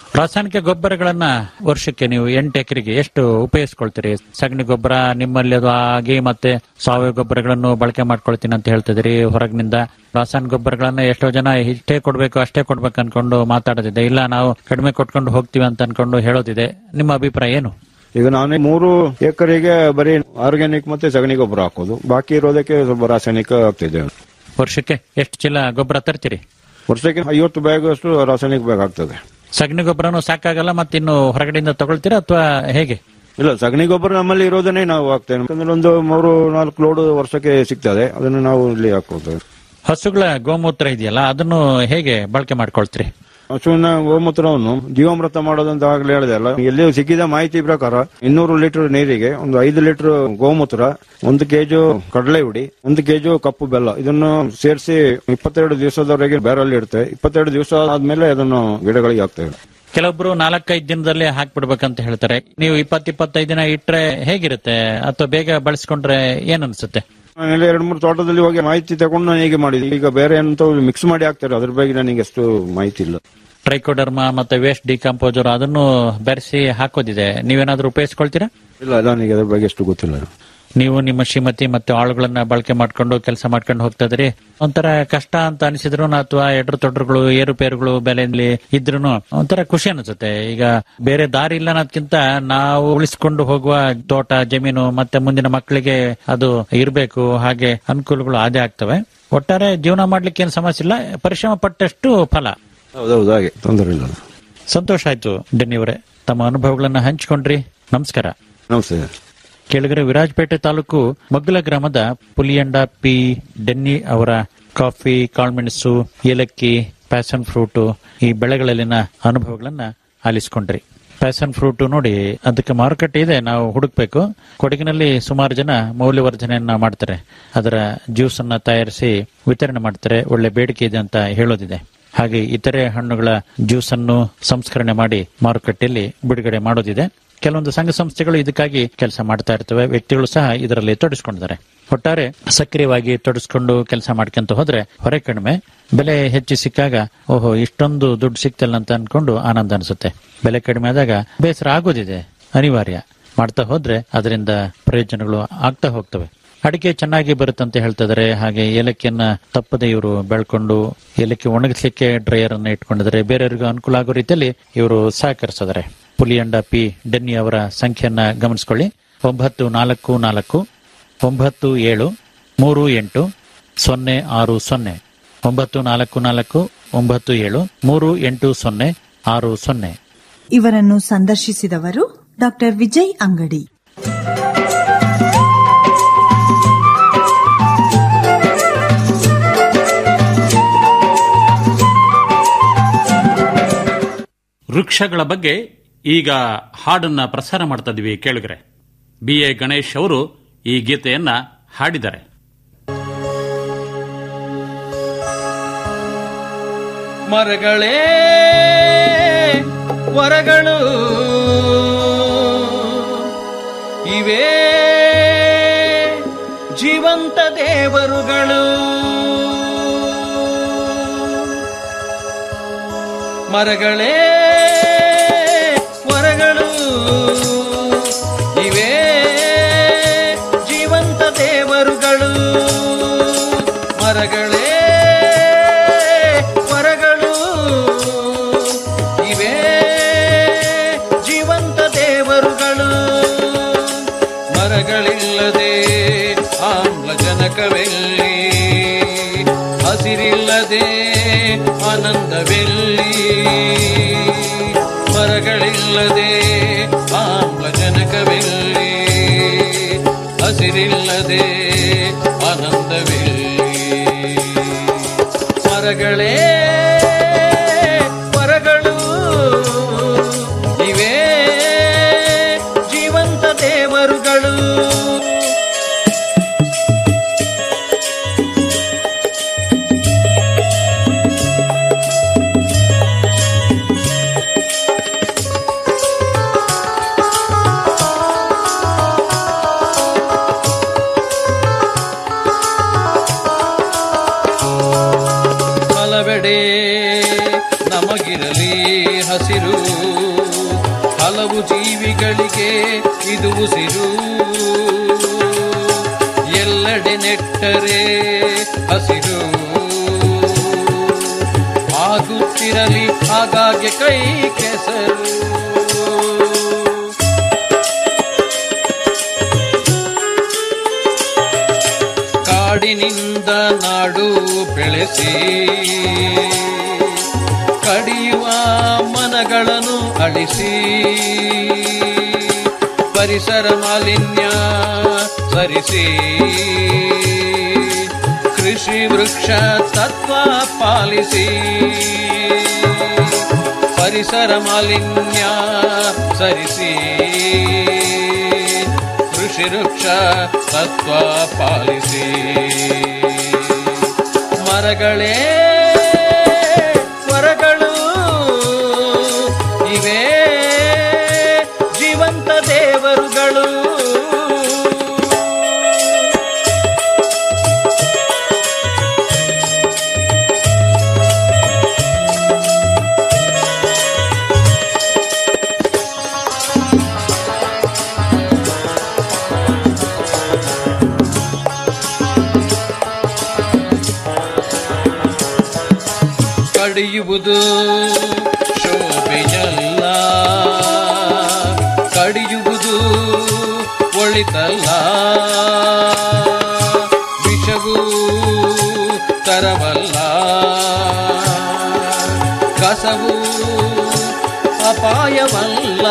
ರಾಸಾಯನಿಕ ಗೊಬ್ಬರಗಳನ್ನ ವರ್ಷಕ್ಕೆ ನೀವು ಎಂಟು ಎಕರೆಗೆ ಎಷ್ಟು ಉಪಯೋಗಿಸ್ಕೊಳ್ತೀರಿ ಸಗಣಿ ಗೊಬ್ಬರ ನಿಮ್ಮಲ್ಲಿ ಅದು ಆಗಿ ಮತ್ತೆ ಸಾವಯವ ಗೊಬ್ಬರಗಳನ್ನು ಬಳಕೆ ಮಾಡ್ಕೊಳ್ತೀನಿ ಅಂತ ಹೇಳ್ತಿದ್ರಿ ಹೊರಗಿನಿಂದ ರಾಸಾಯನಿಕ ಗೊಬ್ಬರಗಳನ್ನ ಎಷ್ಟೋ ಜನ ಇಷ್ಟೇ ಕೊಡ್ಬೇಕು ಅಷ್ಟೇ ಕೊಡ್ಬೇಕು ಅನ್ಕೊಂಡು ಮಾತಾಡೋದಿದೆ ಇಲ್ಲ ನಾವು ಕಡಿಮೆ ಕೊಟ್ಕೊಂಡು ಹೋಗ್ತೀವಿ ಅಂತ ಅನ್ಕೊಂಡು ಹೇಳೋದಿದೆ ನಿಮ್ಮ ಅಭಿಪ್ರಾಯ ಏನು ಈಗ ನಾನೇ ಮೂರು ಎಕರೆಗೆ ಬರೀ ಆರ್ಗ್ಯಾನಿಕ್ ಮತ್ತೆ ಸಗಣಿ ಗೊಬ್ಬರ ಹಾಕೋದು ಬಾಕಿ ಇರೋದಕ್ಕೆ ಸ್ವಲ್ಪ ರಾಸಾಯನಿಕ ಹಾಕ್ತಿದ್ದೇವೆ ವರ್ಷಕ್ಕೆ ಎಷ್ಟು ಚೀಲ ಗೊಬ್ಬರ ತರ್ತೀರಿ ವರ್ಷಕ್ಕೆ ಐವತ್ತು ಬ್ಯಾಗ್ ಅಷ್ಟು ರಾಸಾಯನಿಕ ಬ್ಯಾಗ್ ಆಗ್ತದೆ ಸಗಣಿ ಗೊಬ್ಬರನು ಸಾಕಾಗಲ್ಲ ಮತ್ತೆ ಇನ್ನು ಹೊರಗಡೆಯಿಂದ ತಗೊಳ್ತೀರಾ ಅಥವಾ ಹೇಗೆ ಇಲ್ಲ ಸಗಣಿ ಗೊಬ್ಬರ ನಮ್ಮಲ್ಲಿ ಇರೋದನ್ನೇ ನಾವು ಹಾಕ್ತೇವೆ ಯಾಕಂದ್ರೆ ಒಂದು ಮೂರು ನಾಲ್ಕು ಲೋಡ್ ವರ್ಷಕ್ಕೆ ಸಿಗ್ತದೆ ಅದನ್ನು ನಾವು ಇಲ್ಲಿ ಹಾಕೋತೇವೆ ಹಸುಗಳ ಗೋಮೂತ್ರ ಇದೆಯಲ್ಲ ಅದನ್ನು ಹೇಗೆ ಬಳಕೆ ಮಾಡ್ಕೊಳ್ತೀರಿ ಹಸುವಿನ ಗೋಮೂತ್ರವನ್ನು ಜೀವಾಮೃತ ಮಾಡೋದಂತ ಆಗ್ಲೇ ಹೇಳಿದೆ ಅಲ್ಲ ಎಲ್ಲಿಯೂ ಸಿಕ್ಕಿದ ಮಾಹಿತಿ ಪ್ರಕಾರ ಇನ್ನೂರು ಲೀಟರ್ ನೀರಿಗೆ ಒಂದು ಐದು ಲೀಟರ್ ಗೋಮೂತ್ರ ಒಂದು ಕೆಜು ಕಡಲೆ ಹುಡಿ ಒಂದು ಕೆಜು ಕಪ್ಪು ಬೆಲ್ಲ ಇದನ್ನು ಸೇರಿಸಿ ಇಪ್ಪತ್ತೆರಡು ದಿವಸದವರೆಗೆ ಬೇರಲ್ಲಿ ಇಡುತ್ತೆ ಇಪ್ಪತ್ತೆರಡು ದಿವಸ ಆದ್ಮೇಲೆ ಅದನ್ನು ಗಿಡಗಳಿಗೆ ಹಾಕ್ತೇವೆ ಕೆಲವೊಬ್ರು ನಾಲ್ಕೈದು ದಿನದಲ್ಲೇ ಹಾಕ್ಬಿಡ್ಬೇಕಂತ ಹೇಳ್ತಾರೆ ನೀವು ಇಪ್ಪತ್ ಇಪ್ಪತ್ತೈದು ದಿನ ಇಟ್ರೆ ಹೇಗಿರುತ್ತೆ ಅಥವಾ ಬೇಗ ಬಳಸ್ಕೊಂಡ್ರೆ ಏನ್ ಅನ್ಸುತ್ತೆ ಆಮೇಲೆ ಎರಡು ಮೂರು ತೋಟದಲ್ಲಿ ಹೋಗಿ ಮಾಹಿತಿ ತಗೊಂಡು ನಾನು ಹೀಗೆ ಮಾಡಿದೆ ಈಗ ಬೇರೆ ಎಂತ ಮಿಕ್ಸ್ ಮಾಡಿ ಹಾಕ್ತಾರೆ ಅದ್ರ ಬಗ್ಗೆ ನನಗೆ ಅಷ್ಟು ಮಾಹಿತಿ ಇಲ್ಲ ಟ್ರೈಕೋಡರ್ಮಾ ಮತ್ತೆ ವೇಸ್ಟ್ ಡಿಕಂಪೋಸರ್ ಅದನ್ನು ಬೆರೆಸಿ ಹಾಕೋದಿದೆ ನೀವೇನಾದ್ರೂ ಉಪಯೋಗಿಸ್ಕೊಳ್ತೀರಾ ಇಲ್ಲ ನನಗೆ ಅದ್ರ ಬಗ್ಗೆ ಅಷ್ಟು ಗೊತ್ತಿಲ್ಲ ನೀವು ನಿಮ್ಮ ಶ್ರೀಮತಿ ಮತ್ತು ಆಳುಗಳನ್ನ ಬಳಕೆ ಮಾಡ್ಕೊಂಡು ಕೆಲಸ ಮಾಡ್ಕೊಂಡು ಹೋಗ್ತಾ ಇದ್ರಿ ಒಂಥರ ಕಷ್ಟ ಅಂತ ಅನಿಸಿದ್ರು ಅಥವಾ ಎಡ್ರು ತೊಡ್ರುಗಳು ಏರುಪೇರುಗಳು ಬೆಲೆಯಲ್ಲಿ ಇದ್ರು ಒಂಥರ ಖುಷಿ ಅನಿಸುತ್ತೆ ಈಗ ಬೇರೆ ದಾರಿ ಇಲ್ಲ ಅನ್ನೋದಕ್ಕಿಂತ ನಾವು ಉಳಿಸ್ಕೊಂಡು ಹೋಗುವ ತೋಟ ಜಮೀನು ಮತ್ತೆ ಮುಂದಿನ ಮಕ್ಕಳಿಗೆ ಅದು ಇರಬೇಕು ಹಾಗೆ ಅನುಕೂಲಗಳು ಅದೇ ಆಗ್ತವೆ ಒಟ್ಟಾರೆ ಜೀವನ ಮಾಡ್ಲಿಕ್ಕೆ ಏನು ಸಮಸ್ಯೆ ಇಲ್ಲ ಪರಿಶ್ರಮ ಪಟ್ಟಷ್ಟು ಫಲ ಹೌದೌದು ಹಾಗೆ ತೊಂದರೆ ಇಲ್ಲ ಸಂತೋಷ ಆಯ್ತು ಡೆನ್ನಿಯವರೇ ತಮ್ಮ ಅನುಭವಗಳನ್ನ ಹಂಚಿಕೊಂಡ್ರಿ ನಮಸ್ಕಾರ ನಮಸ್ತೆ ಕೆಳಗರೆ ವಿರಾಜಪೇಟೆ ತಾಲೂಕು ಮಗ್ಗಲ ಗ್ರಾಮದ ಪುಲಿಯಂಡ ಪಿ ಡೆನ್ನಿ ಅವರ ಕಾಫಿ ಕಾಳ್ಮೆಣಸು ಏಲಕ್ಕಿ ಪ್ಯಾಷನ್ ಫ್ರೂಟ್ ಈ ಬೆಳೆಗಳಲ್ಲಿನ ಅನುಭವಗಳನ್ನ ಆಲಿಸ್ಕೊಂಡ್ರಿ ಪ್ಯಾಷನ್ ಫ್ರೂಟ್ ನೋಡಿ ಅದಕ್ಕೆ ಮಾರುಕಟ್ಟೆ ಇದೆ ನಾವು ಹುಡುಕ್ಬೇಕು ಕೊಡಗಿನಲ್ಲಿ ಸುಮಾರು ಜನ ಮೌಲ್ಯವರ್ಧನೆಯನ್ನ ಮಾಡ್ತಾರೆ ಅದರ ಜ್ಯೂಸ್ ಅನ್ನ ತಯಾರಿಸಿ ವಿತರಣೆ ಮಾಡ್ತಾರೆ ಒಳ್ಳೆ ಬೇಡಿಕೆ ಇದೆ ಅಂತ ಹೇಳೋದಿದೆ ಹಾಗೆ ಇತರೆ ಹಣ್ಣುಗಳ ಜ್ಯೂಸ್ ಅನ್ನು ಸಂಸ್ಕರಣೆ ಮಾಡಿ ಮಾರುಕಟ್ಟೆಯಲ್ಲಿ ಬಿಡುಗಡೆ ಮಾಡೋದಿದೆ ಕೆಲವೊಂದು ಸಂಘ ಸಂಸ್ಥೆಗಳು ಇದಕ್ಕಾಗಿ ಕೆಲಸ ಮಾಡ್ತಾ ಇರ್ತವೆ ವ್ಯಕ್ತಿಗಳು ಸಹ ಇದರಲ್ಲಿ ತೊಡಗಿಸಿಕೊಂಡಿದ್ದಾರೆ ಒಟ್ಟಾರೆ ಸಕ್ರಿಯವಾಗಿ ತೊಡಗಿಸ್ಕೊಂಡು ಕೆಲಸ ಮಾಡ್ಕೊಂತ ಹೋದ್ರೆ ಹೊರೆ ಕಡಿಮೆ ಬೆಲೆ ಹೆಚ್ಚು ಸಿಕ್ಕಾಗ ಓಹೋ ಇಷ್ಟೊಂದು ದುಡ್ಡು ಸಿಕ್ತಲ್ಲ ಅಂತ ಅನ್ಕೊಂಡು ಆನಂದ ಅನಿಸುತ್ತೆ ಬೆಲೆ ಕಡಿಮೆ ಆದಾಗ ಬೇಸರ ಆಗೋದಿದೆ ಅನಿವಾರ್ಯ ಮಾಡ್ತಾ ಹೋದ್ರೆ ಅದರಿಂದ ಪ್ರಯೋಜನಗಳು ಆಗ್ತಾ ಹೋಗ್ತವೆ ಅಡಿಕೆ ಚೆನ್ನಾಗಿ ಬರುತ್ತಂತ ಹೇಳ್ತಾ ಇದಾರೆ ಹಾಗೆ ಏಲಕ್ಕಿಯನ್ನ ತಪ್ಪದೆ ಇವರು ಬೆಳ್ಕೊಂಡು ಏಲಕ್ಕಿ ಒಣಗಿಸ್ಲಿಕ್ಕೆ ಡ್ರೈಯರ್ ಅನ್ನ ಇಟ್ಕೊಂಡಿದ್ದಾರೆ ಬೇರೆಯವರಿಗೂ ಅನುಕೂಲ ಆಗೋ ರೀತಿಯಲ್ಲಿ ಇವರು ಸಹಕರಿಸಿದ್ದಾರೆ ಪುಲಿಯಂಡ ಪಿ ಡೆನ್ನಿ ಅವರ ಸಂಖ್ಯೆಯನ್ನ ಗಮನಿಸಿಕೊಳ್ಳಿ ಒಂಬತ್ತು ನಾಲ್ಕು ನಾಲ್ಕು ಒಂಬತ್ತು ಏಳು ಮೂರು ಎಂಟು ಸೊನ್ನೆ ಆರು ಸೊನ್ನೆ ಒಂಬತ್ತು ನಾಲ್ಕು ನಾಲ್ಕು ಒಂಬತ್ತು ಏಳು ಮೂರು ಎಂಟು ಸೊನ್ನೆ ಆರು ಸೊನ್ನೆ ಇವರನ್ನು ಸಂದರ್ಶಿಸಿದವರು ಡಾಕ್ಟರ್ ವಿಜಯ್ ಅಂಗಡಿ ವೃಕ್ಷಗಳ ಬಗ್ಗೆ ಈಗ ಹಾಡನ್ನ ಪ್ರಸಾರ ಮಾಡ್ತಾ ಇದೀವಿ ಕೇಳಿದ್ರೆ ಬಿ ಎ ಗಣೇಶ್ ಅವರು ಈ ಗೀತೆಯನ್ನ ಹಾಡಿದ್ದಾರೆ ಮರಗಳೇ ವರಗಳು ಇವೇ ಜೀವಂತ ದೇವರುಗಳು ಮರಗಳೇ ವರಗಳು ಇವೇ ಜೀವಂತ ದೇವರುಗಳು ಮರಗಳೇ ವರಗಳು ಇವೇ ಜೀವಂತ ದೇವರುಗಳು ಮರಗಳಿಲ್ಲದೆ ಆಮ್ಲಜನಕವೆಲ್ಲಿ ಹಸಿರಿಲ್ಲದೆ ಆನಂದವೆಲ್ಲಿ ಮರಗಳಿಲ್ಲದೆ ಆಮ್ಲಜನಕವೆಲ್ಲಿ ಹಸಿರಿಲ್ಲದೆ ಆನಂದವೆಲ್ಲಿ ಮರಗಳೇ ಮರಗಳು ಇವೇ ಜೀವಂತ ದೇವರುಗಳು ಹಲವೆಡೆ ಇದು ಉಸಿರು ಎಲ್ಲೆಡೆ ನೆಟ್ಟರೆ ಹಸಿರು ಆಗುತ್ತಿರಲಿ ಆಗಾಗ್ಗೆ ಕೈ ಕೆಸರು ಕಾಡಿನಿಂದ ನಾಡು ಬೆಳೆಸಿ ಕಡಿಯುವ ಮನಗಳನ್ನು ಅಳಿಸಿ ಪರಿಸರ ಮಾಲಿನ್ಯ ಸರಿಸಿ ಕೃಷಿ ವೃಕ್ಷ ತತ್ವ ಪಾಲಿಸಿ ಪರಿಸರ ಮಾಲಿನ್ಯ ಸರಿಸಿ ಕೃಷಿ ವೃಕ್ಷ ತತ್ವ ಪಾಲಿಸಿ ಮರಗಳೇ ಸ್ವರಗಳು ಇವೇ ಜೀವಂತ ದೇವರುಗಳು ಕಡಿಯುವುದು ಶೋಭೆಯಲ್ಲ ಕಡಿಯುವುದು ಒಳಿತಲ್ಲ ವಿಷವು ತರವಲ್ಲ ಕಸವು ಅಪಾಯವಲ್ಲ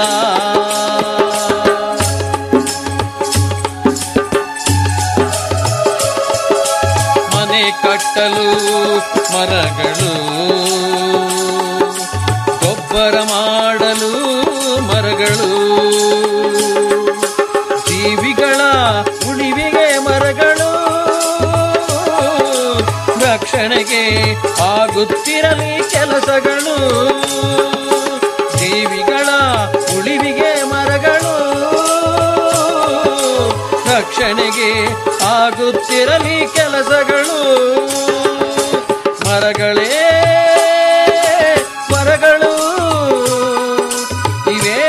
ಮನೆ ಕಟ್ಟಲು ಮರಗಳು ಗೊಬ್ಬರ ಮಾಡಲು ಮರಗಳು ಜೀವಿಗಳ ಉಳಿವಿಗೆ ಮರಗಳು ರಕ್ಷಣೆಗೆ ಆಗುತ್ತಿರಲಿ ಕೆಲಸಗಳು ಜೀವಿಗಳ ಉಳಿವಿಗೆ ಮರಗಳು ರಕ್ಷಣೆಗೆ ಆಗುತ್ತಿರಲಿ ಕೆಲಸಗಳು ಮರಗಳೇ ಮರಗಳು ಇವೇ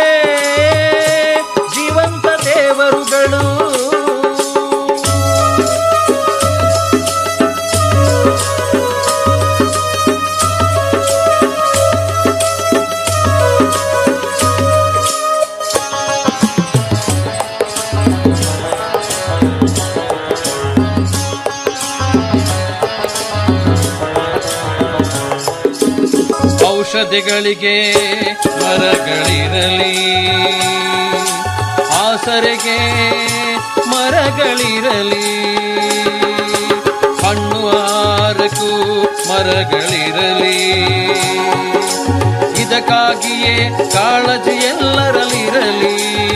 ಜೀವಂತ ದೇವರುಗಳು ಔಷಧಿಗಳಿಗೆ ಮರಗಳಿರಲಿ ಆಸರೆಗೆ ಮರಗಳಿರಲಿ ಹಣ್ಣು ಆರಕು ಮರಗಳಿರಲಿ ಇದಕ್ಕಾಗಿಯೇ ಕಾಳಜಿ ಎಲ್ಲರಲ್ಲಿರಲಿ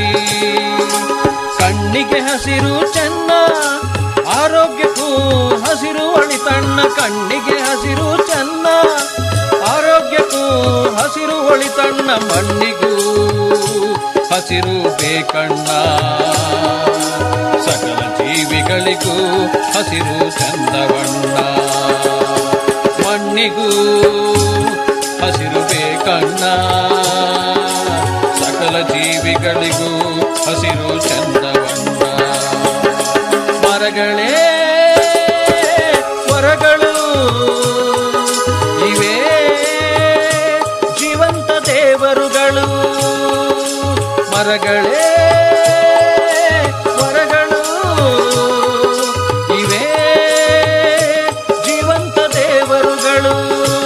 ಕಣ್ಣಿಗೆ ಹಸಿರು ಚೆನ್ನ ಆರೋಗ್ಯಕ್ಕೂ ಹಸಿರು ಒಳಿತಣ್ಣ ಕಣ್ಣಿಗೆ ಹಸಿರು ಚೆನ್ನ ಆರೋಗ್ಯಕ್ಕೂ ಹಸಿರು ಒಳಿತಣ್ಣ ಮಣ್ಣಿಗೂ ಹಸಿರು ಬೇಕಣ್ಣ ಸಕಲ ಜೀವಿಗಳಿಗೂ ಹಸಿರು ಚಂದವಣ್ಣ ಮಣ್ಣಿಗೂ ಹಸಿರು ಬೇಕಣ್ಣ ಸಕಲ ಜೀವಿಗಳಿಗೂ ಹಸಿರು ಚಂದವಣ್ಣ ಮರಗಳೇ ಮರಗಳು ಇವೇ ಜೀವಂತ ದೇವರುಗಳು ಮರಗಳೇ ಮರಗಳು ಇವೇ ಜೀವಂತ ದೇವರುಗಳು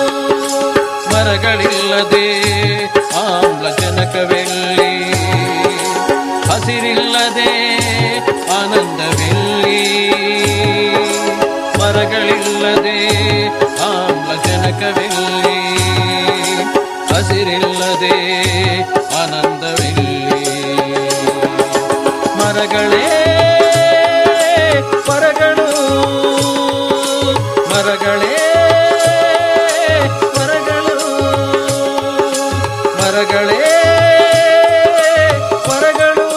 ಮರಗಳಿಲ್ಲದೆ ಆಮ್ಲಜನಕವೆಲ್ಲಿ ಹಸಿರಿಲ್ಲದೆ ಆನಂದವೆಲ್ಲಿ ಮರಗಳಿಲ್ಲದೆ ಆಮ್ಲಜನಕವೆಲ್ಲಿ ಹಸಿರಿಲ್ಲದೆ ಆನಂದವೆಲ್ಲಿ ಮರಗಳೇ ಮರಗಳು ಮರಗಳೇ ಮರಗಳು ಮರಗಳೇ ಮರಗಳು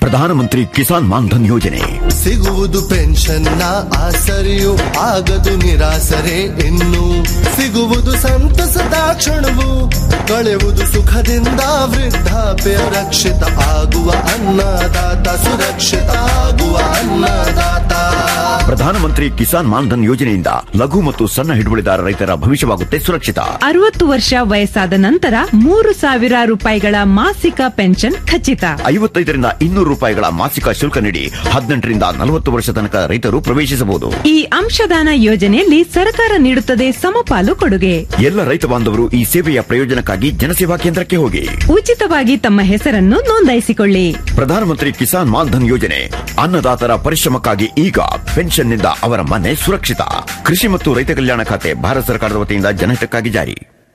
ಪ್ರಧಾನಮಂತ್ರಿ ಕಿಸಾನ್ ಮಾನ್ಧನ್ ಯೋಜನೆ ಸಿಗುವುದು ಪೆನ್ಷನ್ನ ಆಸರೆಯು ಆಗದು ನಿರಾಸರೆ ಇನ್ನು ಸಿಗುವುದು ಸಂತಸದ ಕ್ಷಣವು ಕಳೆಯುವುದು ಸುಖದಿಂದ ವೃದ್ಧಾಪ್ಯ ರಕ್ಷಿತ ಆಗುವ ಅನ್ನದಾತ ಸುರಕ್ಷಿತ ಆಗುವ ಅನ್ನದಾತ ಪ್ರಧಾನಮಂತ್ರಿ ಕಿಸಾನ್ ಮಾನ್ಧನ್ ಯೋಜನೆಯಿಂದ ಲಘು ಮತ್ತು ಸಣ್ಣ ಹಿಡುವಳಿದಾರ ರೈತರ ಭವಿಷ್ಯವಾಗುತ್ತೆ ಸುರಕ್ಷಿತ ಅರವತ್ತು ವರ್ಷ ವಯಸ್ಸಾದ ನಂತರ ಮೂರು ಸಾವಿರ ರೂಪಾಯಿಗಳ ಮಾಸಿಕ ಪೆನ್ಷನ್ ಖಚಿತ ಐವತ್ತೈದರಿಂದ ಇನ್ನೂರು ರೂಪಾಯಿಗಳ ಮಾಸಿಕ ಶುಲ್ಕ ನೀಡಿ ಹದಿನೆಂಟರಿಂದ ನಲವತ್ತು ವರ್ಷ ತನಕ ರೈತರು ಪ್ರವೇಶಿಸಬಹುದು ಈ ಅಂಶದಾನ ಯೋಜನೆಯಲ್ಲಿ ಸರ್ಕಾರ ನೀಡುತ್ತದೆ ಸಮಪಾಲು ಕೊಡುಗೆ ಎಲ್ಲ ರೈತ ಬಾಂಧವರು ಈ ಸೇವೆಯ ಪ್ರಯೋಜನಕ್ಕಾಗಿ ಜನಸೇವಾ ಕೇಂದ್ರಕ್ಕೆ ಹೋಗಿ ಉಚಿತವಾಗಿ ತಮ್ಮ ಹೆಸರನ್ನು ನೋಂದಾಯಿಸಿಕೊಳ್ಳಿ ಪ್ರಧಾನಮಂತ್ರಿ ಕಿಸಾನ್ ಮಾನ್ಧನ್ ಯೋಜನೆ ಅನ್ನದಾತರ ಪರಿಶ್ರಮಕ್ಕಾಗಿ ಈಗ ಪೆನ್ಷನ್ನಿಂದ ಅವರ ಮನೆ ಸುರಕ್ಷಿತ ಕೃಷಿ ಮತ್ತು ರೈತ ಕಲ್ಯಾಣ ಖಾತೆ ಭಾರತ ಸರ್ಕಾರದ ವತಿಯಿಂದ ಜನಹಿತಕ್ಕಾಗಿ ಜಾರಿ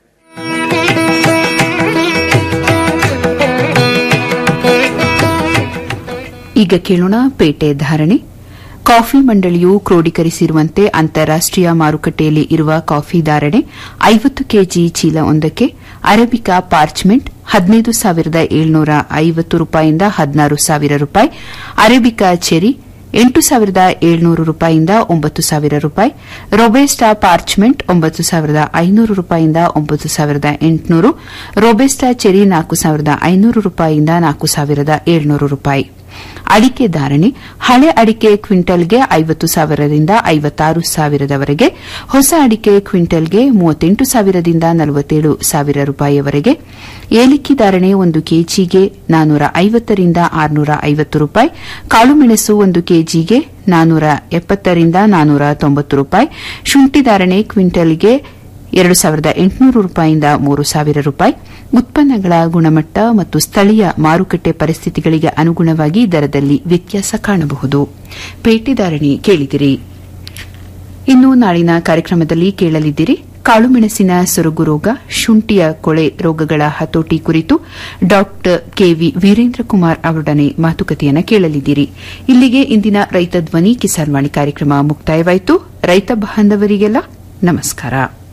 ಈಗ ಕೇಳೋಣ ಪೇಟೆ ಧಾರಣೆ ಕಾಫಿ ಮಂಡಳಿಯು ಕ್ರೋಢೀಕರಿಸಿರುವಂತೆ ಅಂತಾರಾಷ್ಟೀಯ ಮಾರುಕಟ್ಟೆಯಲ್ಲಿ ಇರುವ ಕಾಫಿ ಧಾರಣೆ ಐವತ್ತು ಕೆಜಿ ಚೀಲ ಒಂದಕ್ಕೆ ಅರೇಬಿಕಾ ಪಾರ್ಚ್ಮೆಂಟ್ ಹದಿನೈದು ಸಾವಿರದ ಏಳ್ನೂರ ಐವತ್ತು ರೂಪಾಯಿಯಿಂದ ಹದಿನಾರು ಸಾವಿರ ರೂಪಾಯಿ ಅರೇಬಿಕಾ ಚೆರಿ ಎಂಟು ಸಾವಿರದ ಏಳ್ನೂರು ರೂಪಾಯಿಯಿಂದ ಒಂಬತ್ತು ಸಾವಿರ ರೂಪಾಯಿ ರೊಬೆಸ್ಟಾ ಪಾರ್ಚ್ಮೆಂಟ್ ಒಂಬತ್ತು ಸಾವಿರದ ಐನೂರು ರೂಪಾಯಿಯಿಂದ ಒಂಬತ್ತು ಸಾವಿರದ ಎಂಟುನೂರು ರೊಬೆಸ್ಟಾ ಚೆರಿ ನಾಲ್ಕು ಸಾವಿರದ ಐನೂರು ರೂಪಾಯಿಯಿಂದ ನಾಲ್ಕು ಸಾವಿರದ ಏಳ್ನೂರು ರೂಪಾಯಿ ಅಡಿಕೆ ಧಾರಣೆ ಹಳೆ ಅಡಿಕೆ ಕ್ವಿಂಟಲ್ಗೆ ಐವತ್ತು ಸಾವಿರದಿಂದ ಐವತ್ತಾರು ಸಾವಿರದವರೆಗೆ ಹೊಸ ಅಡಿಕೆ ಕ್ವಿಂಟಲ್ಗೆ ಮೂವತ್ತೆಂಟು ಸಾವಿರದಿಂದ ನಲವತ್ತೇಳು ಸಾವಿರ ರೂಪಾಯಿಯವರೆಗೆ ಏಲಕ್ಕಿ ಧಾರಣೆ ಒಂದು ಕೆಜಿಗೆ ನಾನೂರ ಐವತ್ತರಿಂದ ಆರುನೂರ ಐವತ್ತು ರೂಪಾಯಿ ಕಾಳುಮೆಣಸು ಒಂದು ಕೆಜಿಗೆ ನಾನೂರ ಎಪ್ಪತ್ತರಿಂದ ನಾನೂರ ತೊಂಬತ್ತು ರೂಪಾಯಿ ಶುಂಠಿ ಧಾರಣೆ ಕ್ವಿಂಟಲ್ಗೆ ಎರಡು ಸಾವಿರದ ಎಂಟುನೂರು ರೂಪಾಯಿಯಿಂದ ಮೂರು ಸಾವಿರ ರೂಪಾಯಿ ಉತ್ಪನ್ನಗಳ ಗುಣಮಟ್ಟ ಮತ್ತು ಸ್ಥಳೀಯ ಮಾರುಕಟ್ಟೆ ಪರಿಸ್ಥಿತಿಗಳಿಗೆ ಅನುಗುಣವಾಗಿ ದರದಲ್ಲಿ ವ್ಯತ್ಯಾಸ ಕಾಣಬಹುದು ಪೇಟೆ ಧಾರಣೆ ಕೇಳಿದಿರಿ ಇನ್ನು ನಾಳಿನ ಕಾರ್ಯಕ್ರಮದಲ್ಲಿ ಕೇಳಲಿದ್ದೀರಿ ಕಾಳುಮೆಣಸಿನ ಸೊರಗು ರೋಗ ಶುಂಠಿಯ ಕೊಳೆ ರೋಗಗಳ ಹತೋಟಿ ಕುರಿತು ಡಾ ಕೆವಿ ವೀರೇಂದ್ರ ಕುಮಾರ್ ಅವರೊಡನೆ ಮಾತುಕತೆಯನ್ನು ಕೇಳಲಿದ್ದೀರಿ ಇಲ್ಲಿಗೆ ಇಂದಿನ ರೈತ ಧ್ವನಿ ಕಿಸಾನ್ವಾಣಿ ಕಾರ್ಯಕ್ರಮ ಮುಕ್ತಾಯವಾಯಿತು ರೈತ ಬಾಂಧವರಿಗೆಲ್ಲ ನಮಸ್ಕಾರ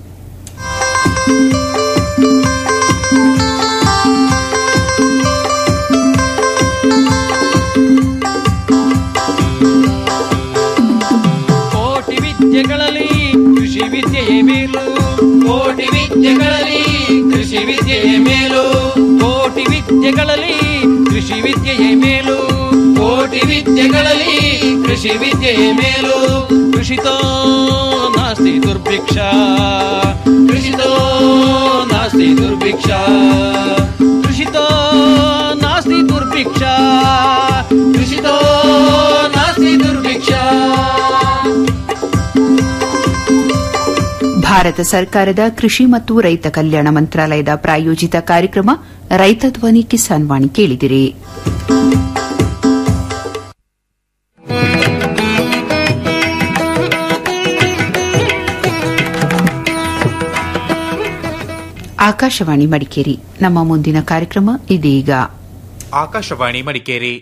ಕೋಟಿ ವಿದ್ಯೆಗಳಲ್ಲಿ ಕೃಷಿ ವಿದ್ಯೆಯೇ ಮೇಲು ಕೋಟಿ ವಿದ್ಯೆಗಳಲ್ಲಿ ಕೃಷಿ ವಿದ್ಯೆಯೇ ಮೇಲು ಕೋಟಿ ವಿದ್ಯೆಗಳಲ್ಲಿ ಕೃಷಿ ವಿದ್ಯೆಯೇ ಮೇಲು ಕೋಟಿ ವಿದ್ಯೆಗಳಲ್ಲಿ ಕೃಷಿ ವಿದ್ಯೆಯೇ ಮೇಲು ಕೃಷಿತೋ ನಾಸ್ತಿ ದುರ್ಭಿಕ್ಷ ಕೃಷಿತೋ ನಾಸ್ತಿ ದುರ್ಭಿಕ್ಷ ಕೃಷಿತೋ ನಾಸ್ತಿ ದುರ್ಭಿಕ್ಷ ಕೃಷಿತೋ ನಾಸ್ತಿ ದುರ್ಭಿಕ್ಷ ಭಾರತ ಸರ್ಕಾರದ ಕೃಷಿ ಮತ್ತು ರೈತ ಕಲ್ಯಾಣ ಮಂತ್ರಾಲಯದ ಪ್ರಾಯೋಜಿತ ಕಾರ್ಯಕ್ರಮ ರೈತ ಧ್ವನಿ ಕಿಸಾನ್ ವಾಣಿ ಕೇಳಿದಿರಿ ಆಕಾಶವಾಣಿ ಮಡಿಕೇರಿ ನಮ್ಮ ಮುಂದಿನ ಕಾರ್ಯಕ್ರಮ ಇದೀಗ ಆಕಾಶವಾಣಿ ಮಡಿಕೇರಿ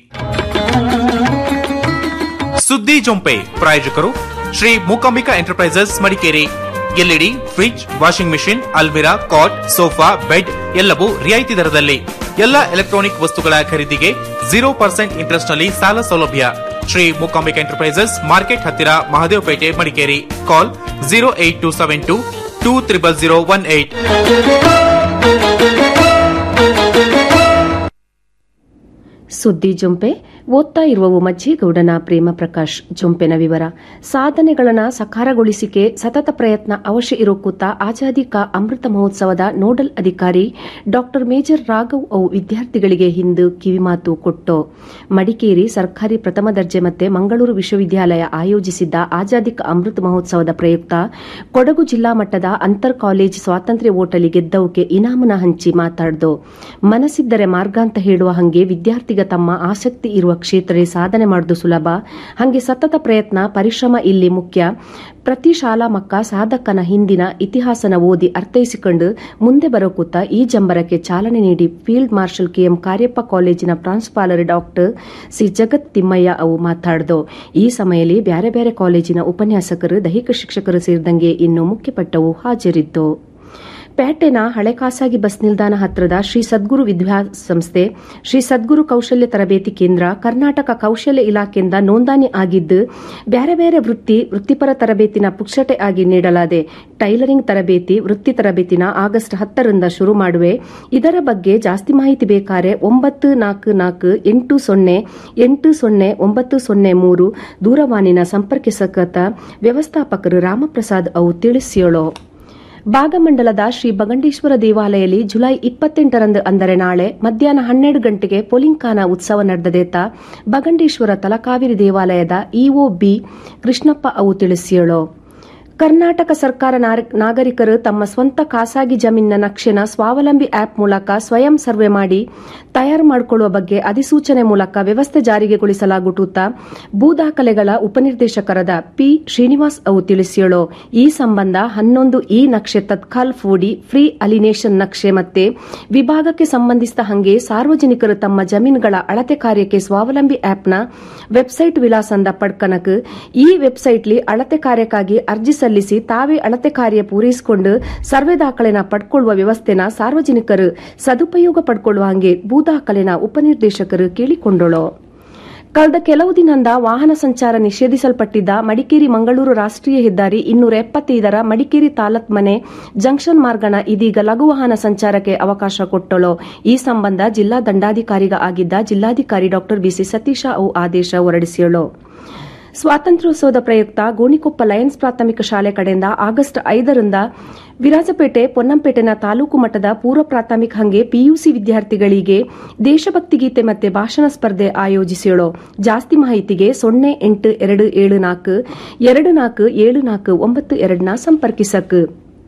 ಸುದ್ದಿ ಜೊಂಪೆ ಪ್ರಾಯೋಜಕರು Shri Mookambika enterprises Madikeri LED fridge washing machine ಅಲ್ಮಿರಾ ಕಾಟ್ ಸೋಫಾ ಬೆಡ್ ಎಲ್ಲವೂ ರಿಯಾಯಿತಿ ದರದಲ್ಲಿ ಎಲ್ಲ ಎಲೆಕ್ಟ್ರಾನಿಕ್ ವಸ್ತುಗಳ ಖರೀದಿಗೆ ಜೀರೋ ಪರ್ಸೆಂಟ್ ಇಂಟ್ರೆಸ್ಟ್ ನಲ್ಲಿ ಸಾಲ ಸೌಲಭ್ಯ ಶ್ರೀ ಮೂಕಾಂಬಿಕಾ ಎಂಟರ್ಪ್ರೈಸಸ್ ಮಾರ್ಕೆಟ್ ಹತ್ತಿರ Mahadevpet Madikeri call zero eight two seven two two triple zero one eight ಸುದ್ದಿ ಜೊಂಪೆ ಓದ್ತಾ ಇರುವವು ಮಜ್ಜೇಗೌಡನ ಪ್ರೇಮ ಪ್ರಕಾಶ್ ಜೊಂಪೆನ ವಿವರ ಸಾಧನೆಗಳನ್ನ ಸಕಾರಗೊಳಿಸಿಕೆ ಸತತ ಪ್ರಯತ್ನ ಅವಶ್ಯ ಇರೋ ಕೂತ ಆಜಾದಿ ಕಾ ಅಮೃತ ಮಹೋತ್ಸವದ ನೋಡಲ್ ಅಧಿಕಾರಿ ಡಾ ಮೇಜರ್ ರಾಘವ್ ಅವು ವಿದ್ಯಾರ್ಥಿಗಳಿಗೆ ಹಿಂದು ಕಿವಿಮಾತು ಕೊಟ್ಟು ಮಡಿಕೇರಿ ಸರ್ಕಾರಿ ಪ್ರಥಮ ದರ್ಜೆ ಮತ್ತೆ ಮಂಗಳೂರು ವಿಶ್ವವಿದ್ಯಾಲಯ ಆಯೋಜಿಸಿದ್ದ ಆಜಾದಿ ಕಾ ಅಮೃತ ಮಹೋತ್ಸವದ ಪ್ರಯುಕ್ತ ಕೊಡಗು ಜಿಲ್ಲಾ ಮಟ್ಟದ ಅಂತರ್ ಕಾಲೇಜ್ ಸ್ವಾತಂತ್ರ್ಯ ಓಟಲಿ ಗೆದ್ದವಕ್ಕೆ ಇನಾಮನ ಹಂಚಿ ಮಾತಾಡ್ದು ಮನಸ್ಸಿದ್ದರೆ ಮಾರ್ಗ ಅಂತ ಹೇಳುವ ಹಂಗೆ ವಿದ್ಯಾರ್ಥಿಗ ತಮ್ಮ ಆಸಕ್ತಿ ಇರುವ ಕ್ಷೇತ್ರ ಸಾಧನೆ ಮಾಡುದು ಸುಲಭ ಹಂಗೆ ಸತತ ಪ್ರಯತ್ನ ಪರಿಶ್ರಮ ಇಲ್ಲಿ ಮುಖ್ಯ ಪ್ರತಿ ಶಾಲಾ ಮಕ್ಕ ಸಾಧಕನ ಹಿಂದಿನ ಇತಿಹಾಸನ ಓದಿ ಅರ್ಥೈಸಿಕೊಂಡು ಮುಂದೆ ಬರೋಕೂತ ಈ ಜಂಬರಕ್ಕೆ ಚಾಲನೆ ನೀಡಿ ಫೀಲ್ಡ್ ಮಾರ್ಷಲ್ ಕೆಎಂ ಕಾರ್ಯಪ್ಪ ಕಾಲೇಜಿನ ಪ್ರಾಂಶುಪಾಲರ್ ಡಾಕ್ಟರ್ ಸಿ ಜಗತ್ ತಿಮ್ಮಯ್ಯ ಅವು ಮಾತಾಡ್ದು ಈ ಸಮಯದಲ್ಲಿ ಬ್ಯಾರೆ ಬ್ಯಾರೆ ಕಾಲೇಜಿನ ಉಪನ್ಯಾಸಕರು ದೈಹಿಕ ಶಿಕ್ಷಕರು ಸೇರಿದಂಗೆ ಇನ್ನು ಮುಖ್ಯಪಟ್ಟವು ಹಾಜರಿದ್ದು ಪೇಟೆನ ಹಳೆ ಖಾಸಗಿ ಬಸ್ ನಿಲ್ದಾಣ ಹತ್ರದ ಶ್ರೀ ಸದ್ಗುರು ವಿದ್ಯಾಸಂಸ್ಥೆ ಶ್ರೀ ಸದ್ಗುರು ಕೌಶಲ್ಯ ತರಬೇತಿ ಕೇಂದ್ರ ಕರ್ನಾಟಕ ಕೌಶಲ್ಯ ಇಲಾಖೆಯಿಂದ ನೋಂದಣಿ ಆಗಿದ್ದು ಬೇರೆ ಬೇರೆ ವೃತ್ತಿ ವೃತ್ತಿಪರ ತರಬೇತಿನ ಪುಕ್ಷಟೆ ಆಗಿ ನೀಡಲಾದೆ ಟೈಲರಿಂಗ್ ತರಬೇತಿ ವೃತ್ತಿ ತರಬೇತಿನ ಆಗಸ್ಟ್ ಹತ್ತರಿಂದ ಶುರು ಮಾಡುವೆ ಇದರ ಬಗ್ಗೆ ಜಾಸ್ತಿ ಮಾಹಿತಿ ಬೇಕಾರೆ ಒಂಬತ್ತು ನಾಲ್ಕು ನಾಲ್ಕು ಎಂಟು ಸೊನ್ನೆ ಎಂಟು ಸೊನ್ನೆ ಒಂಬತ್ತು ಸೊನ್ನೆ ಮೂರು ದೂರವಾಣಿನ ಸಂಪರ್ಕಿಸಕತ್ತ ವ್ಯವಸ್ಥಾಪಕರು ರಾಮಪ್ರಸಾದ್ ಅವು ತಿಳಿಸಿಯೋಳು ಭಾಗಮಂಡಲದ ಶ್ರೀ ಬಗಂಡೇಶ್ವರ ದೇವಾಲಯದಲ್ಲಿ ಜುಲೈ ಇಪ್ಪತ್ತೆಂಟರಂದು ಅಂದರೆ ನಾಳೆ ಮಧ್ಯಾಹ್ನ ಹನ್ನೆರಡು ಗಂಟೆಗೆ ಪೊಲಿಂಕಾನ ಉತ್ಸವ ನಡೆದದೇತ ಬಗಂಡೇಶ್ವರ ತಲಕಾವೇರಿ ದೇವಾಲಯದ ಇಒ ಬಿ ಕೃಷ್ಣಪ್ಪ ಅವು ತಿಳಿಸಿಯಳು ಕರ್ನಾಟಕ ಸರ್ಕಾರ ನಾಗರಿಕರು ತಮ್ಮ ಸ್ವಂತ ಖಾಸಗಿ ಜಮೀನಿನ ನಕ್ಷೆನ ಸ್ವಾವಲಂಬಿ ಆಪ್ ಮೂಲಕ ಸ್ವಯಂ ಸರ್ವೆ ಮಾಡಿ ತಯಾರು ಮಾಡಿಕೊಳ್ಳುವ ಬಗ್ಗೆ ಅಧಿಸೂಚನೆ ಮೂಲಕ ವ್ಯವಸ್ಥೆ ಜಾರಿಗೆಗೊಳಿಸಲಾಗುತ್ತ ಭೂ ದಾಖಲೆಗಳ ಉಪನಿರ್ದೇಶಕರಾದ ಪಿ ಶ್ರೀನಿವಾಸ್ ಅವು ತಿಳಿಸಿಯಳು ಈ ಸಂಬಂಧ ಹನ್ನೊಂದು ಈ ನಕ್ಷೆ ತತ್ಕಾಲ್ ಫೋಡಿ ಫ್ರೀ ಅಲಿನೇಷನ್ ನಕ್ಷೆ ಮತ್ತೆ ವಿಭಾಗಕ್ಕೆ ಸಂಬಂಧಿಸಿದ ಹಂಗೆ ಸಾರ್ವಜನಿಕರು ತಮ್ಮ ಜಮೀನುಗಳ ಅಳತೆ ಕಾರ್ಯಕ್ಕೆ ಸ್ವಾವಲಂಬಿ ಆಪ್ನ ವೆಬ್ಸೈಟ್ ವಿಳಾಸಂದ ಪಡ್ಕನಕ್ ಈ ವೆಬ್ಸೈಟ್ಲಿ ಅಳತೆ ಕಾರ್ಯಕ್ಕಾಗಿ ಅರ್ಜಿ ಸಲ್ಲಿಸಿ ತಾವೇ ಅಳತೆ ಕಾರ್ಯ ಪೂರೈಸಿಕೊಂಡು ಸರ್ವೆ ದಾಖಲೆನ ಪಡ್ಕೊಳ್ಳುವ ವ್ಯವಸ್ಥೆನ ಸಾರ್ವಜನಿಕರು ಸದುಪಯೋಗ ಪಡ್ಕೊಳ್ಳುವ ಹಂಗೆ ಭೂ ದಾಖಲೆನ ಉಪನಿರ್ದೇಶಕರು ಕೇಳಿಕೊಂಡಳು ಕಳೆದ ಕೆಲವು ದಿನದಿಂದ ವಾಹನ ಸಂಚಾರ ನಿಷೇಧಿಸಲ್ಪಟ್ಟಿದ್ದ ಮಡಿಕೇರಿ ಮಂಗಳೂರು ರಾಷ್ಟ್ರೀಯ ಹೆದ್ದಾರಿ ಇನ್ನೂರ ಎಪ್ಪತ್ತೈದರ ಮಡಿಕೇರಿ ತಾಲತ್ ಮನೆ ಜಂಕ್ಷನ್ ಮಾರ್ಗನ ಇದೀಗ ಲಘು ವಾಹನ ಸಂಚಾರಕ್ಕೆ ಅವಕಾಶ ಕೊಟ್ಟಳು ಈ ಸಂಬಂಧ ಜಿಲ್ಲಾ ದಂಡಾಧಿಕಾರಿಗ ಆಗಿದ್ದ ಜಿಲ್ಲಾಧಿಕಾರಿ ಡಾ ಬಿಸಿ ಸತೀಶ ಅವು ಆದೇಶ ಹೊರಡಿಸಿಯಳು ಸ್ವಾತಂತ್ರ್ಯೋತ್ಸವದ ಪ್ರಯುಕ್ತ ಗೋಣಿಕೊಪ್ಪ ಲಯನ್ಸ್ ಪ್ರಾಥಮಿಕ ಶಾಲೆ ಕಡೆಯಿಂದ ಆಗಸ್ಟ್ ಐದರಿಂದ ವಿರಾಜಪೇಟೆ ಪೊನ್ನಂಪೇಟೆನ ತಾಲೂಕು ಮಟ್ಟದ ಪೂರ್ವ ಪ್ರಾಥಮಿಕ ಹಂಗೆ ಪಿಯುಸಿ ವಿದ್ಯಾರ್ಥಿಗಳಿಗೆ ದೇಶಭಕ್ತಿ ಗೀತೆ ಮತ್ತೆ ಭಾಷಣ ಸ್ಪರ್ಧೆ ಆಯೋಜಿಸಿಯಳು ಜಾಸ್ತಿ ಮಾಹಿತಿಗೆ ಸೊನ್ನೆ ಎಂಟು ಎರಡು ಏಳು ನಾಲ್ಕು ಎರಡು ನಾಲ್ಕು ಏಳು ನಾಲ್ಕು ಒಂಬತ್ತು ಎರಡನ್ನ ಸಂಪರ್ಕಿಸಕ್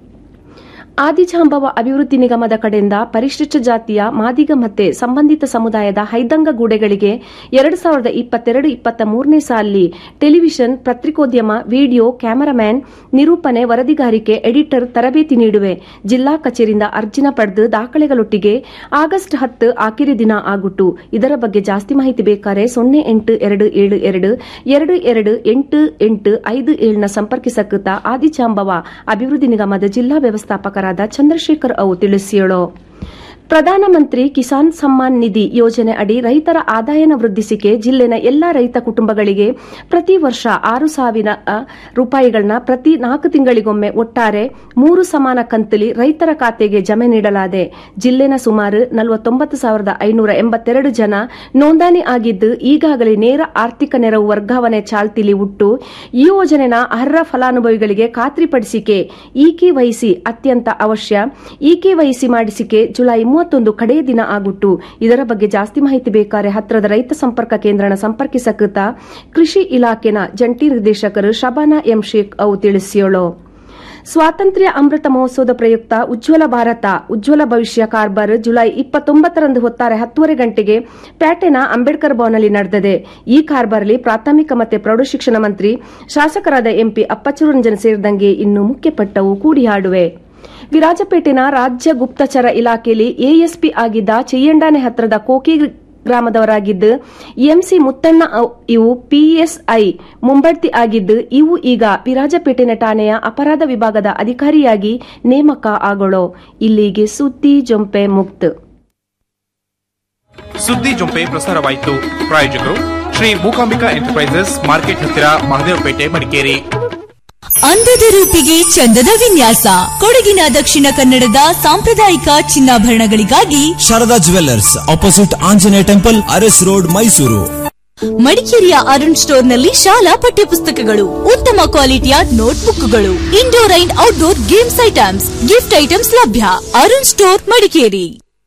ಆದಿಜಾಂಬವ ಅಭಿವೃದ್ಧಿ ನಿಗಮದ ಕಡೆಯಿಂದ ಪರಿಶಿಷ್ಟ ಜಾತಿಯ ಮಾದಿಗ ಮತ್ತೆ ಸಂಬಂಧಿತ ಸಮುದಾಯದ ಹೈದಂಗ ಗೂಡೆಗಳಿಗೆ ಎರಡು ಸಾವಿರದ ಇಪ್ಪತ್ತೆರಡು ಇಪ್ಪತ್ತ ಮೂರನೇ ಸಾಲಿ ಟೆಲಿವಿಷನ್ ಪತ್ರಿಕೋದ್ಯಮ ವಿಡಿಯೋ ಕ್ಯಾಮರಾಮ್ಯಾನ್ ನಿರೂಪಣೆ ವರದಿಗಾರಿಕೆ ಎಡಿಟರ್ ತರಬೇತಿ ನೀಡುವೆ ಜಿಲ್ಲಾ ಕಚೇರಿಯಿಂದ ಅರ್ಜಿನ ಪಡೆದು ದಾಖಲೆಗಳೊಟ್ಟಿಗೆ ಆಗಸ್ಟ್ ಹತ್ತು ಆಖರಿ ದಿನ ಆಗುಟ್ಟು ಇದರ ಬಗ್ಗೆ ಜಾಸ್ತಿ ಮಾಹಿತಿ ಬೇಕಾರೆ ಸೊನ್ನೆ ಎಂಟು ಎರಡು ಏಳು ಎರಡು ಎರಡು ಎರಡು ಎಂಟು ಎಂಟು ಐದು ಏಳನ ಸಂಪರ್ಕಿಸಕೃತ ಆದಿಜಾಂಬವ ಅಭಿವೃದ್ಧಿ ನಿಗಮದ ಜಿಲ್ಲಾ ವ್ಯವಸ್ಥಾಪಕರಾದ ಚಂದ್ರಶೇಖರ್ ಅವು ತಿಳಿಸಿಯಳು ಪ್ರಧಾನಮಂತ್ರಿ ಕಿಸಾನ್ ಸಮ್ಮಾನ್ ನಿಧಿ ಯೋಜನೆ ಅಡಿ ರೈತರ ಆದಾಯನ ವೃದ್ಧಿಸಿಕೆ ಜಿಲ್ಲೆನ ಎಲ್ಲಾ ರೈತ ಕುಟುಂಬಗಳಿಗೆ ಪ್ರತಿ ವರ್ಷ ಆರು ಸಾವಿರ ರೂಪಾಯಿಗಳನ್ನ ಪ್ರತಿ ನಾಲ್ಕು ತಿಂಗಳಿಗೊಮ್ಮೆ ಒಟ್ಟಾರೆ ಮೂರು ಸಮಾನ ಕಂತಲಿ ರೈತರ ಖಾತೆಗೆ ಜಮೆ ನೀಡಲಾದೆ ಜಿಲ್ಲೆನ ಸುಮಾರು ನಲವತ್ತೊಂಬತ್ತು ಸಾವಿರದ ಐನೂರ ಎಂಬತ್ತೆರಡು ಜನ ನೋಂದಣಿ ಆಗಿದ್ದು ಈಗಾಗಲೇ ನೇರ ಆರ್ಥಿಕ ನೆರವು ವರ್ಗಾವಣೆ ಚಾಲ್ತಿಲಿ ಉಟ್ಟು ಈ ಯೋಜನೆನ ಅರ್ಹ ಫಲಾನುಭವಿಗಳಿಗೆ ಖಾತ್ರಿಪಡಿಸಿಕೆ ಇಕೆವೈಸಿ ಅತ್ಯಂತ ಅವಶ್ಯ ಇಕೆವೈಸಿ ಮಾಡಿಸಿಕೆ ಜುಲೈ ಮೂವತ್ತೊಂದು ಕಡೆಯ ದಿನ ಆಗುಟ್ಟು ಇದರ ಬಗ್ಗೆ ಜಾಸ್ತಿ ಮಾಹಿತಿ ಬೇಕಾರೆ ಹತ್ರದ ರೈತ ಸಂಪರ್ಕ ಕೇಂದ್ರನ ಸಂಪರ್ಕಿಸಕೃತ ಕೃಷಿ ಇಲಾಖೆನ ಜಂಟಿ ನಿರ್ದೇಶಕರು ಶಬಾನಾ ಎಂ ಶೇಖ್ ಅವು ತಿಳಿಸಿಯೋಳು ಸ್ವಾತಂತ್ರ್ಯ ಅಮೃತ ಮಹೋತ್ಸವದ ಪ್ರಯುಕ್ತ ಉಜ್ವಲ ಭಾರತ ಉಜ್ವಲ ಭವಿಷ್ಯ ಕಾರ್ಬಾರ್ ಜುಲೈ ಇಪ್ಪತ್ತೊಂಬತ್ತರಂದು ಹೊತ್ತಾರೆ ಹತ್ತುವರೆ ಗಂಟೆಗೆ ಪ್ಯಾಟೆನ ಅಂಬೇಡ್ಕರ್ ಭವನಲ್ಲಿ ನಡೆದಿದೆ ಈ ಕಾರ್ಬಾರ್ಲಿ ಪ್ರಾಥಮಿಕ ಮತ್ತು ಪ್ರೌಢಶಿಕ್ಷಣ ಮಂತ್ರಿ ಶಾಸಕರಾದ ಎಂಪಿ ಅಪ್ಪಚುರಂಜನ್ ಸೇರಿದಂಗೆ ಇನ್ನು ಮುಖ್ಯ ಪಟ್ಟವು ಕೂಡಿ ಹಾಡುವೆ ವಿರಾಜಪೇಟೆನ ರಾಜ್ಯ ಗುಪ್ತಚರ ಇಲಾಖೆಯಲ್ಲಿ ಎಎಸ್ಪಿ ಆಗಿದ್ದ ಚೆಯ್ಯಂಡಾನೆ ಹತ್ರದ ಕೋಕಿ ಗ್ರಾಮದವರಾಗಿದ್ದು ಎಂಸಿ ಮುತ್ತಣ್ಣ ಇವು ಪಿಎಸ್ಐ ಮುಂಬಡ್ತಿ ಆಗಿದ್ದು ಇವು ಈಗ ವಿರಾಜಪೇಟೆನ ಠಾಣೆಯ ಅಪರಾಧ ವಿಭಾಗದ ಅಧಿಕಾರಿಯಾಗಿ ನೇಮಕ ಆಗೋಳು ಇಲ್ಲಿಗೆ ಸುದ್ದಿ ಜೊಂಪೆ ಮುಕ್ತ ಸುದ್ದಿ ಜೊಂಪೆ ಪ್ರಸಾರವಾಯಿತು ಪ್ರಾಯೋಜಕರು ಶ್ರೀ ಮೂಕಾಂಬಿಕಾ ಎಂಟರ್ಪ್ರೈಸಸ್ ಮಾರ್ಕೆಟ್ ಹತ್ತಿರ ಮಹದೇವಪೇಟೆ ಮಡಿಕೇರಿ ಅಂದದ ರೂಪಿಗೆ ಚಂದದ ವಿನ್ಯಾಸ ಕೊಡಗಿನ ದಕ್ಷಿಣ ಕನ್ನಡದ ಸಾಂಪ್ರದಾಯಿಕ ಚಿನ್ನಾಭರಣಗಳಿಗಾಗಿ Sharada jewellers opposite Anjaneya temple Aras road Mysuru ಮಡಿಕೇರಿಯ ಅರುಣ್ ಸ್ಟೋರ್ನಲ್ಲಿ ಶಾಲಾ ಪಠ್ಯಪುಸ್ತಕಗಳು ಉತ್ತಮ ಕ್ವಾಲಿಟಿಯ ನೋಟ್ಬುಕ್ಗಳು indoor and outdoor games items gift items ಲಭ್ಯ ಅರುಣ್ ಸ್ಟೋರ್ ಮಡಿಕೇರಿ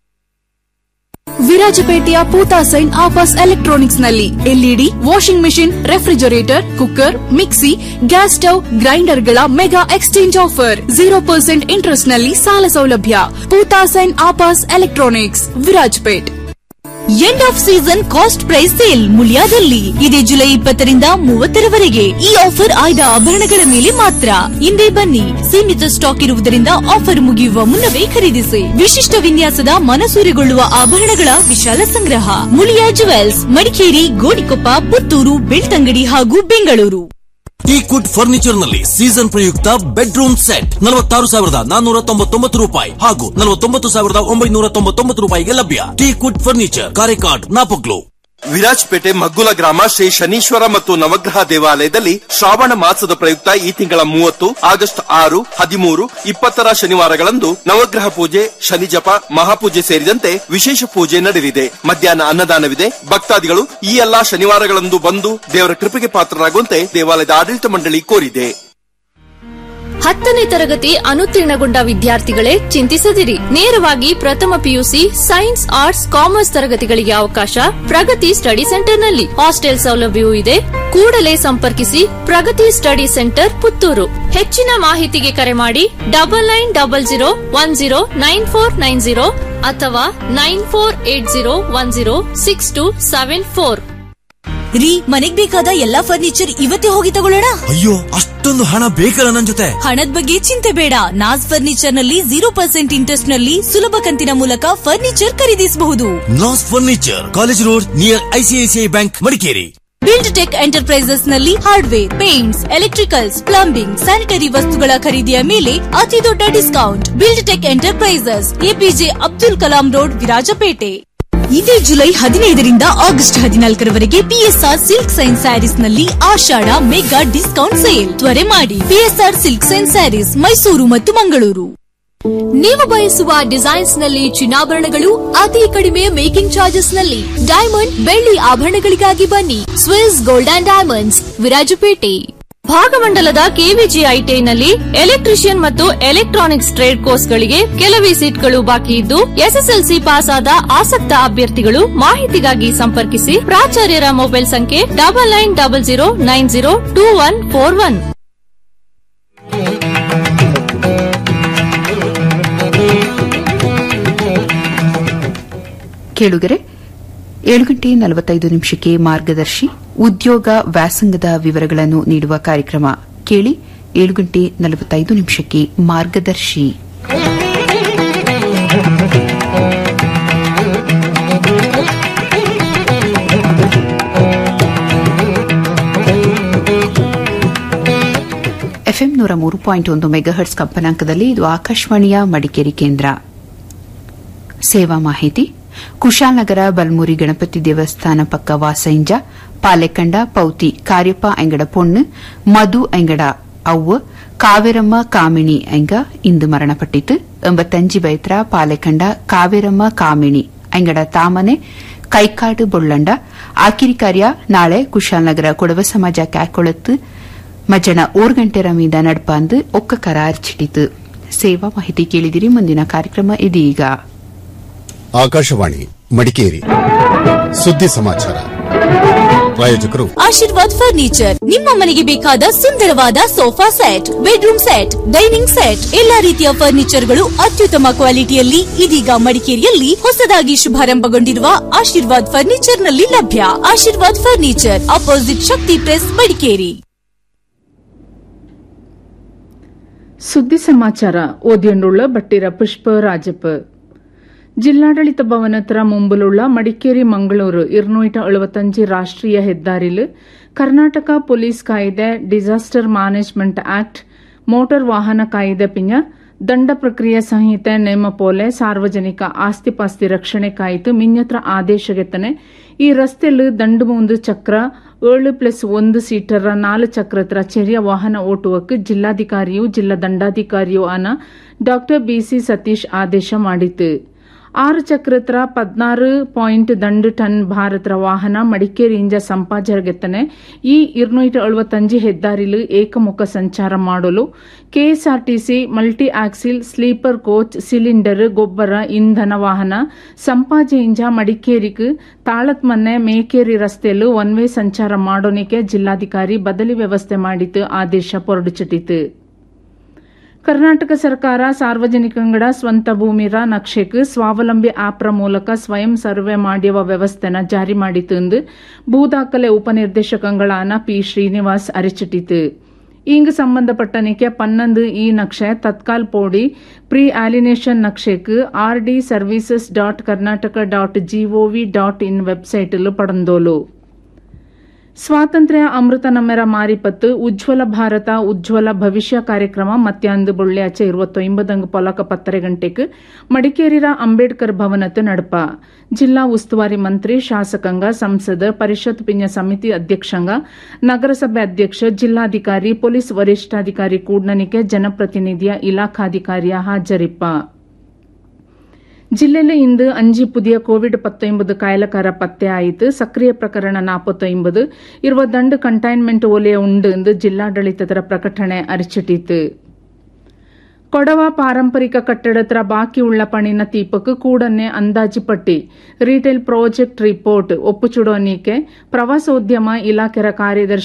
ವಿರಾಜಪೇಟೆಯ ಪೂತಾಸೈನ್ ಆಫರ್ಸ್ ಎಲೆಕ್ಟ್ರಾನಿಕ್ಸ್ ನಲ್ಲಿ LED washing machine refrigerator cooker mixie gas stove ಗ್ರೈಂಡರ್ಗಳ mega exchange offer zero percent interest ನಲ್ಲಿ ಸಾಲ ಸೌಲಭ್ಯ ಪೂತಾಸೈನ್ ಆಪಾಸ್ electronics Virajpet end of season cost price sale ಮುಳಿಯಾದಲ್ಲಿ ಇದೇ ಜುಲೈ ಇಪ್ಪತ್ತರಿಂದ ಮೂವತ್ತರವರೆಗೆ ಈ ಆಫರ್ ಆಯ್ದ ಆಭರಣಗಳ ಮೇಲೆ ಮಾತ್ರ ಹಿಂದೆ ಬನ್ನಿ ಸೀಮಿತ ಸ್ಟಾಕ್ ಇರುವುದರಿಂದ ಆಫರ್ ಮುಗಿಯುವ ಮುನ್ನವೇ ಖರೀದಿಸಿ ವಿಶಿಷ್ಟ ವಿನ್ಯಾಸದ ಮನಸೂರೆಗೊಳ್ಳುವ ಆಭರಣಗಳ ವಿಶಾಲ ಸಂಗ್ರಹ ಮುಳಿಯಾ ಜುವೆಲ್ಸ್ ಮಡಿಕೇರಿ ಗೋಣಿಕೊಪ್ಪ ಪುತ್ತೂರು ಬೆಳ್ತಂಗಡಿ ಹಾಗೂ ಬೆಂಗಳೂರು ಟೀಕ್ವುಡ್ ಫರ್ನಿಚರ್ ನಲ್ಲಿ ಸೀಸನ್ ಪ್ರಯುಕ್ತ ಬೆಡ್ರೂಮ್ ಸೆಟ್ ನಲವತ್ತಾರು ಸಾವಿರದ ನಾನ್ನೂರ ತೊಂಬತ್ತೊಂಬತ್ತು ರೂಪಾಯಿ ಹಾಗೂ ನಲವತ್ತೊಂಬತ್ತು ಸಾವಿರದ ಒಂಬೈನೂರ ತೊಂಬತ್ತೊಂಬತ್ತು ರೂಪಾಯಿಗೆ ಲಭ್ಯ ಟೀಕ್ವುಡ್ ಫರ್ನಿಚರ್ ಕಾರೆಕಾಡ್ ನಾಪಕ್ಲು ವಿರಾಜ್ಪೇಟೆ ಮಗ್ಗುಲ ಗ್ರಾಮ ಶ್ರೀ ಶನೀಶ್ವರ ಮತ್ತು ನವಗ್ರಹ ದೇವಾಲಯದಲ್ಲಿ ಶ್ರಾವಣ ಮಾಸದ ಪ್ರಯುಕ್ತ ಈ ತಿಂಗಳ ಮೂವತ್ತು ಆಗಸ್ಟ್ ಆರು ಹದಿಮೂರು ಇಪ್ಪತ್ತರ ಶನಿವಾರಗಳಂದು ನವಗ್ರಹ ಪೂಜೆ ಶನಿ ಜಪ ಮಹಾಪೂಜೆ ಸೇರಿದಂತೆ ವಿಶೇಷ ಪೂಜೆ ನಡೆಯಲಿದೆ ಮಧ್ಯಾಹ್ನ ಅನ್ನದಾನವಿದೆ ಭಕ್ತಾದಿಗಳು ಈ ಎಲ್ಲಾ ಶನಿವಾರಗಳಂದು ಬಂದು ದೇವರ ಕೃಪೆಗೆ ಪಾತ್ರರಾಗುವಂತೆ ದೇವಾಲಯದ ಆಡಳಿತ ಮಂಡಳಿ ಕೋರಿದೆ ಹತ್ತನೇ ತರಗತಿ ಅನುತ್ತೀರ್ಣಗೊಂಡ ವಿದ್ಯಾರ್ಥಿಗಳೇ ಚಿಂತಿಸದಿರಿ ನೇರವಾಗಿ ಪ್ರಥಮ ಪಿಯುಸಿ ಸೈನ್ಸ್ ಆರ್ಟ್ಸ್ ಕಾಮರ್ಸ್ ತರಗತಿಗಳಿಗೆ ಅವಕಾಶ ಪ್ರಗತಿ ಸ್ಟಡಿ ಸೆಂಟರ್ನಲ್ಲಿ ಹಾಸ್ಟೆಲ್ ಸೌಲಭ್ಯವೂ ಇದೆ ಕೂಡಲೇ ಸಂಪರ್ಕಿಸಿ ಪ್ರಗತಿ ಸ್ಟಡಿ ಸೆಂಟರ್ ಪುತ್ತೂರು ಹೆಚ್ಚಿನ ಮಾಹಿತಿಗೆ ಕರೆ ಮಾಡಿ double nine double zero one zero nine four nine zero ಅಥವಾ nine four eight zero one zero six two seven four ರೀ ಮನೆಗ್ ಬೇಕಾದ ಎಲ್ಲಾ ಫರ್ನಿಚರ್ ಇವತ್ತೇ ಹೋಗಿ ತಗೊಳ್ಳೋಣ ಅಯ್ಯೋ ಅಷ್ಟೊಂದು ಹಣ ಬೇಕಲ್ಲ ನನ್ ಜೊತೆ ಹಣದ ಬಗ್ಗೆ ಚಿಂತೆ ಬೇಡ ನಾಸ್ ಫರ್ನಿಚರ್ ನಲ್ಲಿ ಜೀರೋ ಪರ್ಸೆಂಟ್ ಇಂಟ್ರೆಸ್ಟ್ ನಲ್ಲಿ ಸುಲಭ ಕಂತಿನ ಮೂಲಕ ಫರ್ನಿಚರ್ ಖರೀದಿಸಬಹುದು Naz furniture college road near ICICI bank Madikeri build tech enterprises ನಲ್ಲಿ hardware paints electricals plumbing sanitary ವಸ್ತುಗಳ ಖರೀದಿಯ ಮೇಲೆ ಅತಿ ದೊಡ್ಡ discount build tech enterprises APJ Abdul Kalam road Virajpet ಇದೇ ಜುಲೈ ಹದಿನೈದರಿಂದ ಆಗಸ್ಟ್ ಹದಿನಾಲ್ಕರವರೆಗೆ ಪಿಎಸ್ಆರ್ ಸಿಲ್ಕ್ ಸೈನ್ ಸ್ಯಾರೀಸ್ ನಲ್ಲಿ ಆಷಾಢ ಮೆಗಾ ಡಿಸ್ಕೌಂಟ್ ಸೇಲ್ ತ್ವರೆ ಮಾಡಿ PSR silk sign sarees Mysuru ಮತ್ತು ಮಂಗಳೂರು ನೀವು ಬಯಸುವ ಡಿಸೈನ್ಸ್ ನಲ್ಲಿ ಚಿನ್ನಾಭರಣಗಳು ಅತಿ ಕಡಿಮೆ ಮೇಕಿಂಗ್ ಚಾರ್ಜಸ್ ನಲ್ಲಿ ಡೈಮಂಡ್ ಬೆಳ್ಳಿ ಆಭರಣಗಳಿಗಾಗಿ ಬನ್ನಿ Swiss gold and diamonds Virajpet ಭಾಗಮಂಡಲದ ಕೆವಿಜಿ ಐಟಿಐನಲ್ಲಿ ಎಲೆಕ್ಟ್ರಿಷಿಯನ್ ಮತ್ತು ಎಲೆಕ್ಟ್ರಾನಿಕ್ಸ್ ಟ್ರೇಡ್ ಕೋರ್ಸ್ಗಳಿಗೆ ಕೆಲವೇ ಸೀಟ್ಗಳು ಬಾಕಿ ಇದ್ದು ಎಸ್ಎಸ್ಎಲ್ಸಿ ಪಾಸ್ ಆದ ಆಸಕ್ತ ಅಭ್ಯರ್ಥಿಗಳು ಮಾಹಿತಿಗಾಗಿ ಸಂಪರ್ಕಿಸಿ ಪ್ರಾಚಾರ್ಯರ ಮೊಬೈಲ್ ಸಂಖ್ಯೆ double nine double zero nine zero two one four one ಕೇಳುಗರೆ ಏಳು ಗಂಟೆ ನಲವತ್ತೈದು ನಿಮಿಷಕ್ಕೆ ಮಾರ್ಗದರ್ಶಿ ಉದ್ಯೋಗ ವ್ಯಾಸಂಗದ ವಿವರಗಳನ್ನು ನೀಡುವ ಕಾರ್ಯಕ್ರಮ ಕೇಳಿ ಏಳು ಗಂಟೆ ನಲವತ್ತೈದು ನಿಮಿಷಕ್ಕೆ ಮಾರ್ಗದರ್ಶಿ ಎಫ್ಎಂ ನೂರ ಮೂರು ಪಾಯಿಂಟ್ ಒಂದು ಮೆಗಾಹರ್ಟ್ಸ್ ಕಂಪನಾಂಕದಲ್ಲಿ ಇದು ಆಕಾಶವಾಣಿಯ ಮಡಿಕೇರಿ ಕೇಂದ್ರ ಸೇವಾ ಮಾಹಿತಿ ಕುಶಾಲನಗರ ಬಲ್ಮೂರಿ ಗಣಪತಿ ದೇವಸ್ಥಾನ ಪಕ್ಕ ವಾಸೈಂಜ ಪಾಲೆಕಂಡ ಪೌತಿ ಕಾರ್ಯಪ್ಪ ಅಂಗಡ ಪೊಣ್ಣು ಮಧು ಅಂಗಡ ಅವ್ವ ಕಾವೇರಮ್ಮ ಕಾಮಿಣಿ ಅಂಗ ಇಂದು ಮರಣಪಟ್ಟಿತು ಎಂಬತ್ತಂಜಿ ಬೈತ್ರ ಪಾಲೆಕಂಡ ಕಾವೇರಮ್ಮ ಕಾಮಿಣಿ ಅಂಗಡ ತಾಮನೆ ಕೈಕಾಡು ಬೊಳ್ಳಂಡ ಆಕಿರಿ ಕಾರ್ಯ ನಾಳೆ ಕುಶಾಲನಗರ ಕೊಡವ ಸಮಾಜ ಕ್ಯಾಕೊಳತ್ತು ಮಜಣ ಓರ್ ಗಂಟೆ ರಮೀದ ನಡ್ಪಾಂದು ಒಕ್ಕ ಕರ ಅರ್ಚಿಟಿತು ಸೇವಾ ಮಾಹಿತಿ ಕೇಳಿದಿರಿ ಮುಂದಿನ ಕಾರ್ಯಕ್ರಮ ಇದೀಗ ಆಕಾಶವಾಣಿ ಮಡಿಕೇರಿ ಸುದ್ದಿ ಸಮಾಚಾರ ಪ್ರಾಯೋಜಕರು ಆಶೀರ್ವಾದ್ ಫರ್ನಿಚರ್ ನಿಮ್ಮ ಮನೆಗೆ ಬೇಕಾದ ಸುಂದರವಾದ sofa set bedroom set dining set ಎಲ್ಲಾ ರೀತಿಯ ಫರ್ನಿಚರ್ಗಳು ಅತ್ಯುತ್ತಮ ಕ್ವಾಲಿಟಿಯಲ್ಲಿ ಇದೀಗ ಮಡಿಕೇರಿಯಲ್ಲಿ ಹೊಸದಾಗಿ ಶುಭಾರಂಭಗೊಂಡಿರುವ ಆಶೀರ್ವಾದ್ ಫರ್ನಿಚರ್ ನಲ್ಲಿ ಲಭ್ಯ Ashirwad furniture opposite Shakti press Madikeri ಸುದ್ದಿ ಸಮಾಚಾರ ಓದಿಯಂಡುಳ್ಳ ಬಟ್ಟಿರ ಪುಷ್ಪ ರಾಜಪ್ಪ ಜಿಲ್ಲಾಡಳಿತ ಭವನ ಹತ್ರ ಮುಂಬಲುಳ್ಳ ಮಡಿಕೇರಿ ಮಂಗಳೂರು ഇരുന്നൂറ്റി എഴുപത്തഞ്ച് രാഷ്ട്രീയ ಹೆದ್ದಾರಿಲು ಕರ್ನಾಟಕ ಪೊಲೀಸ್ ಕಾಯ್ದೆ ಡಿಸಾಸ್ಟರ್ ಮ್ಯಾನೇಜ್ಮೆಂಟ್ ಆಕ್ಟ್ ಮೋಟಾರ್ ವಾಹನ ಕಾಯ್ದೆ ಪಿಂಜ ದಂಡ ಪ್ರಕ್ರಿಯೆ ಸಂಹಿತೆ ನೇಮ ಪೋಲೆ ಸಾರ್ವಜನಿಕ ಆಸ್ತಿ ಪಾಸ್ತಿ ರಕ್ಷಣೆ ಕಾಯಿತು ಮಿನ್ಯತ್ರ ಆದೇಶಗೆತ್ತನೆ ಈ ರಸ್ತೆಯಲ್ಲಿ ದಂಡು ಮುಂದು ಚಕ್ರ ಏಳು ಪ್ಲಸ್ ಒಂದು ಸೀಟರ ನಾಲ್ಕು ಚಕ್ರತ್ರ ಚೆರಿಯ ವಾಹನ ಓಟುವಕ್ಕೆ ಜಿಲ್ಲಾಧಿಕಾರಿಯು ಜಿಲ್ಲಾ ದಂಡಾಧಿಕಾರಿಯೂ ಆನ ಡಾಕ್ಟರ್ ಬಿಸಿ ಸತೀಶ್ ಆದೇಶ ಮಾಡಿತು ಆರು ಚಕ್ರತ್ರ ಪದ್ನಾರು ಪಾಯಿಂಟ್ ದಂಡು ಟನ್ ಭಾರತರ ವಾಹನ ಮಡಿಕೇರಿಯಿಂದ ಸಂಪಾಜರ್ಗೆತ್ತನೆ ಈ ഇരുന്നൂറ്റി ಎಳುವತ್ತಂಜು ಹೆದ್ದಾರಿಲು ಏಕಮುಖ ಸಂಚಾರ ಮಾಡಲು KSRTC multi axle sleeper coach cylinder ಗೊಬ್ಬರ ಇಂಧನ ವಾಹನ ಸಂಪಾಜೆಯಿಂದ ಮಡಿಕೇರಿക്ക് ತಾಳತ್ಮನ್ನೆ ಮೇಕೇರಿ ರಸ್ತೆಯಲ್ಲೂ ಒನ್ ವೇ ಸಂಚಾರ ಮಾಡೋನಿಕೆ ಜಿಲ್ಲಾಧಿಕಾರಿ ಬದಲಿ ವ್ಯವಸ್ಥೆ ಮಾಡಿತು ಆದೇಶ ಹೊರಡಿಸಿಟ್ಟಿತು ಕರ್ನಾಟಕ ಸರ್ಕಾರ ಸಾರ್ವಜನಿಕಂಗಡ ಸ್ವಂತ ಭೂಮಿರ ನಕ್ಷೆಕ್ ಸ್ವಾವಲಂಬಿ ಆಪ್ರ ಮೂಲಕ ಸ್ವಯಂ ಸರ್ವೆ ಮಾಡುವ ವ್ಯವಸ್ಥೆನ ಜಾರಿ ಮಾಡಿತು ಎಂದು ಭೂದಾಖಲೆ ಉಪನಿರ್ದೇಶಕಂಗಳಾನ ಪಿ ಶ್ರೀನಿವಾಸ್ ಅರಿಚಿಟ್ಟಿತು ಇಂಗ್ ಸಂಬಂಧಪಟ್ಟನಿಕೆ ಪನ್ನೊಂದು ಈ ನಕ್ಷೆ ತತ್ಕಾಲ್ ಪೋಡಿ ಪ್ರೀ ಆಲಿನೇಷನ್ ನಕ್ಷೆಕ್ R D services dot Karnataka dot gov dot in website ಪಡಂದೋಲು ಸ್ವಾತಂತ್ರ್ಯ ಅಮೃತ ನಮ್ಮೆರ ಮಾರಿಪತ್ತು ಉಜ್ವಲ ಭಾರತ ಉಜ್ವಲ ಭವಿಷ್ಯ ಕಾರ್ಯಕ್ರಮ ಮತ್ಯಾಂದು ಬೊಳ್ಳ್ಯಾಚೆ ഇരുപത്തൊമ്പതಂಗ್ ಪೊಲಕ ಪತ್ತರೆ ಗಂಟೆಕ್ ಮಡಿಕೇರಿರ ಅಂಬೇಡ್ಕರ್ ಭವನತ್ ನಡಪ ಜಿಲ್ಲಾ ಉಸ್ತುವಾರಿ ಮಂತ್ರಿ ಶಾಸಕಾಂಗ ಸಂಸದ ಪರಿಷತ್ ಪಿಂಜ ಸಮಿತಿ ಅಧ್ಯಕ್ಷಂಗ ನಗರಸಭೆ ಅಧ್ಯಕ್ಷ ಜಿಲ್ಲಾಧಿಕಾರಿ ಪೊಲೀಸ್ ವರಿಷ್ಠಾಧಿಕಾರಿ ಕೂಡ್ನನಿಕೆ ಜನಪ್ರತಿನಿಧಿಯ ಇಲಾಖಾಧಿಕಾರಿಯ ಹಾಜರಿಪ್ಪ ಜಿಲ್ಲೆಯಲ್ಲಿ ಇಂದು ಅഞ്ചು പുതിയ ಕೋವಿಡ್ ಪತ್ತೊಂಬದು ಕಾಯಲಕಾರ ಪತ್ತೆ ಆಯಿತು ಸಕ್ರಿಯ ಪ್ರಕರಣ ನಾಪತ್ತೊಂಬದು ഇരുപത്തിരണ്ട് ಕಂಟೈನ್ಮೆಂಟ್ ವಲಯ ಉಂಡು ಎಂದು ಜಿಲ್ಲಾಡಳಿತದ ಪ್ರಕಟಣೆ ಅರಿಚಿಟ್ಟಿತು ಕೊಡವ ಪಾರಂಪರಿಕ ಕಟ್ಟಡತ್ರ ಬಾಕಿ ಉಳ್ಳ ಪಣಿನ ತೀಪಕ್ ಕೂಡನ್ನೇ ಅಂದಾಜು ಪಟ್ಟಿ ರಿಟೇಲ್ ಪ್ರಾಜೆಕ್ಟ್ ರಿಪೋರ್ಟ್ ಒಪ್ಪುಚುಡೋನಿಕೆ ಪ್ರವಾಸೋದ್ಯಮ ಇಲಾಖೆರ ಕಾರ್ಯದರ್ಶಿ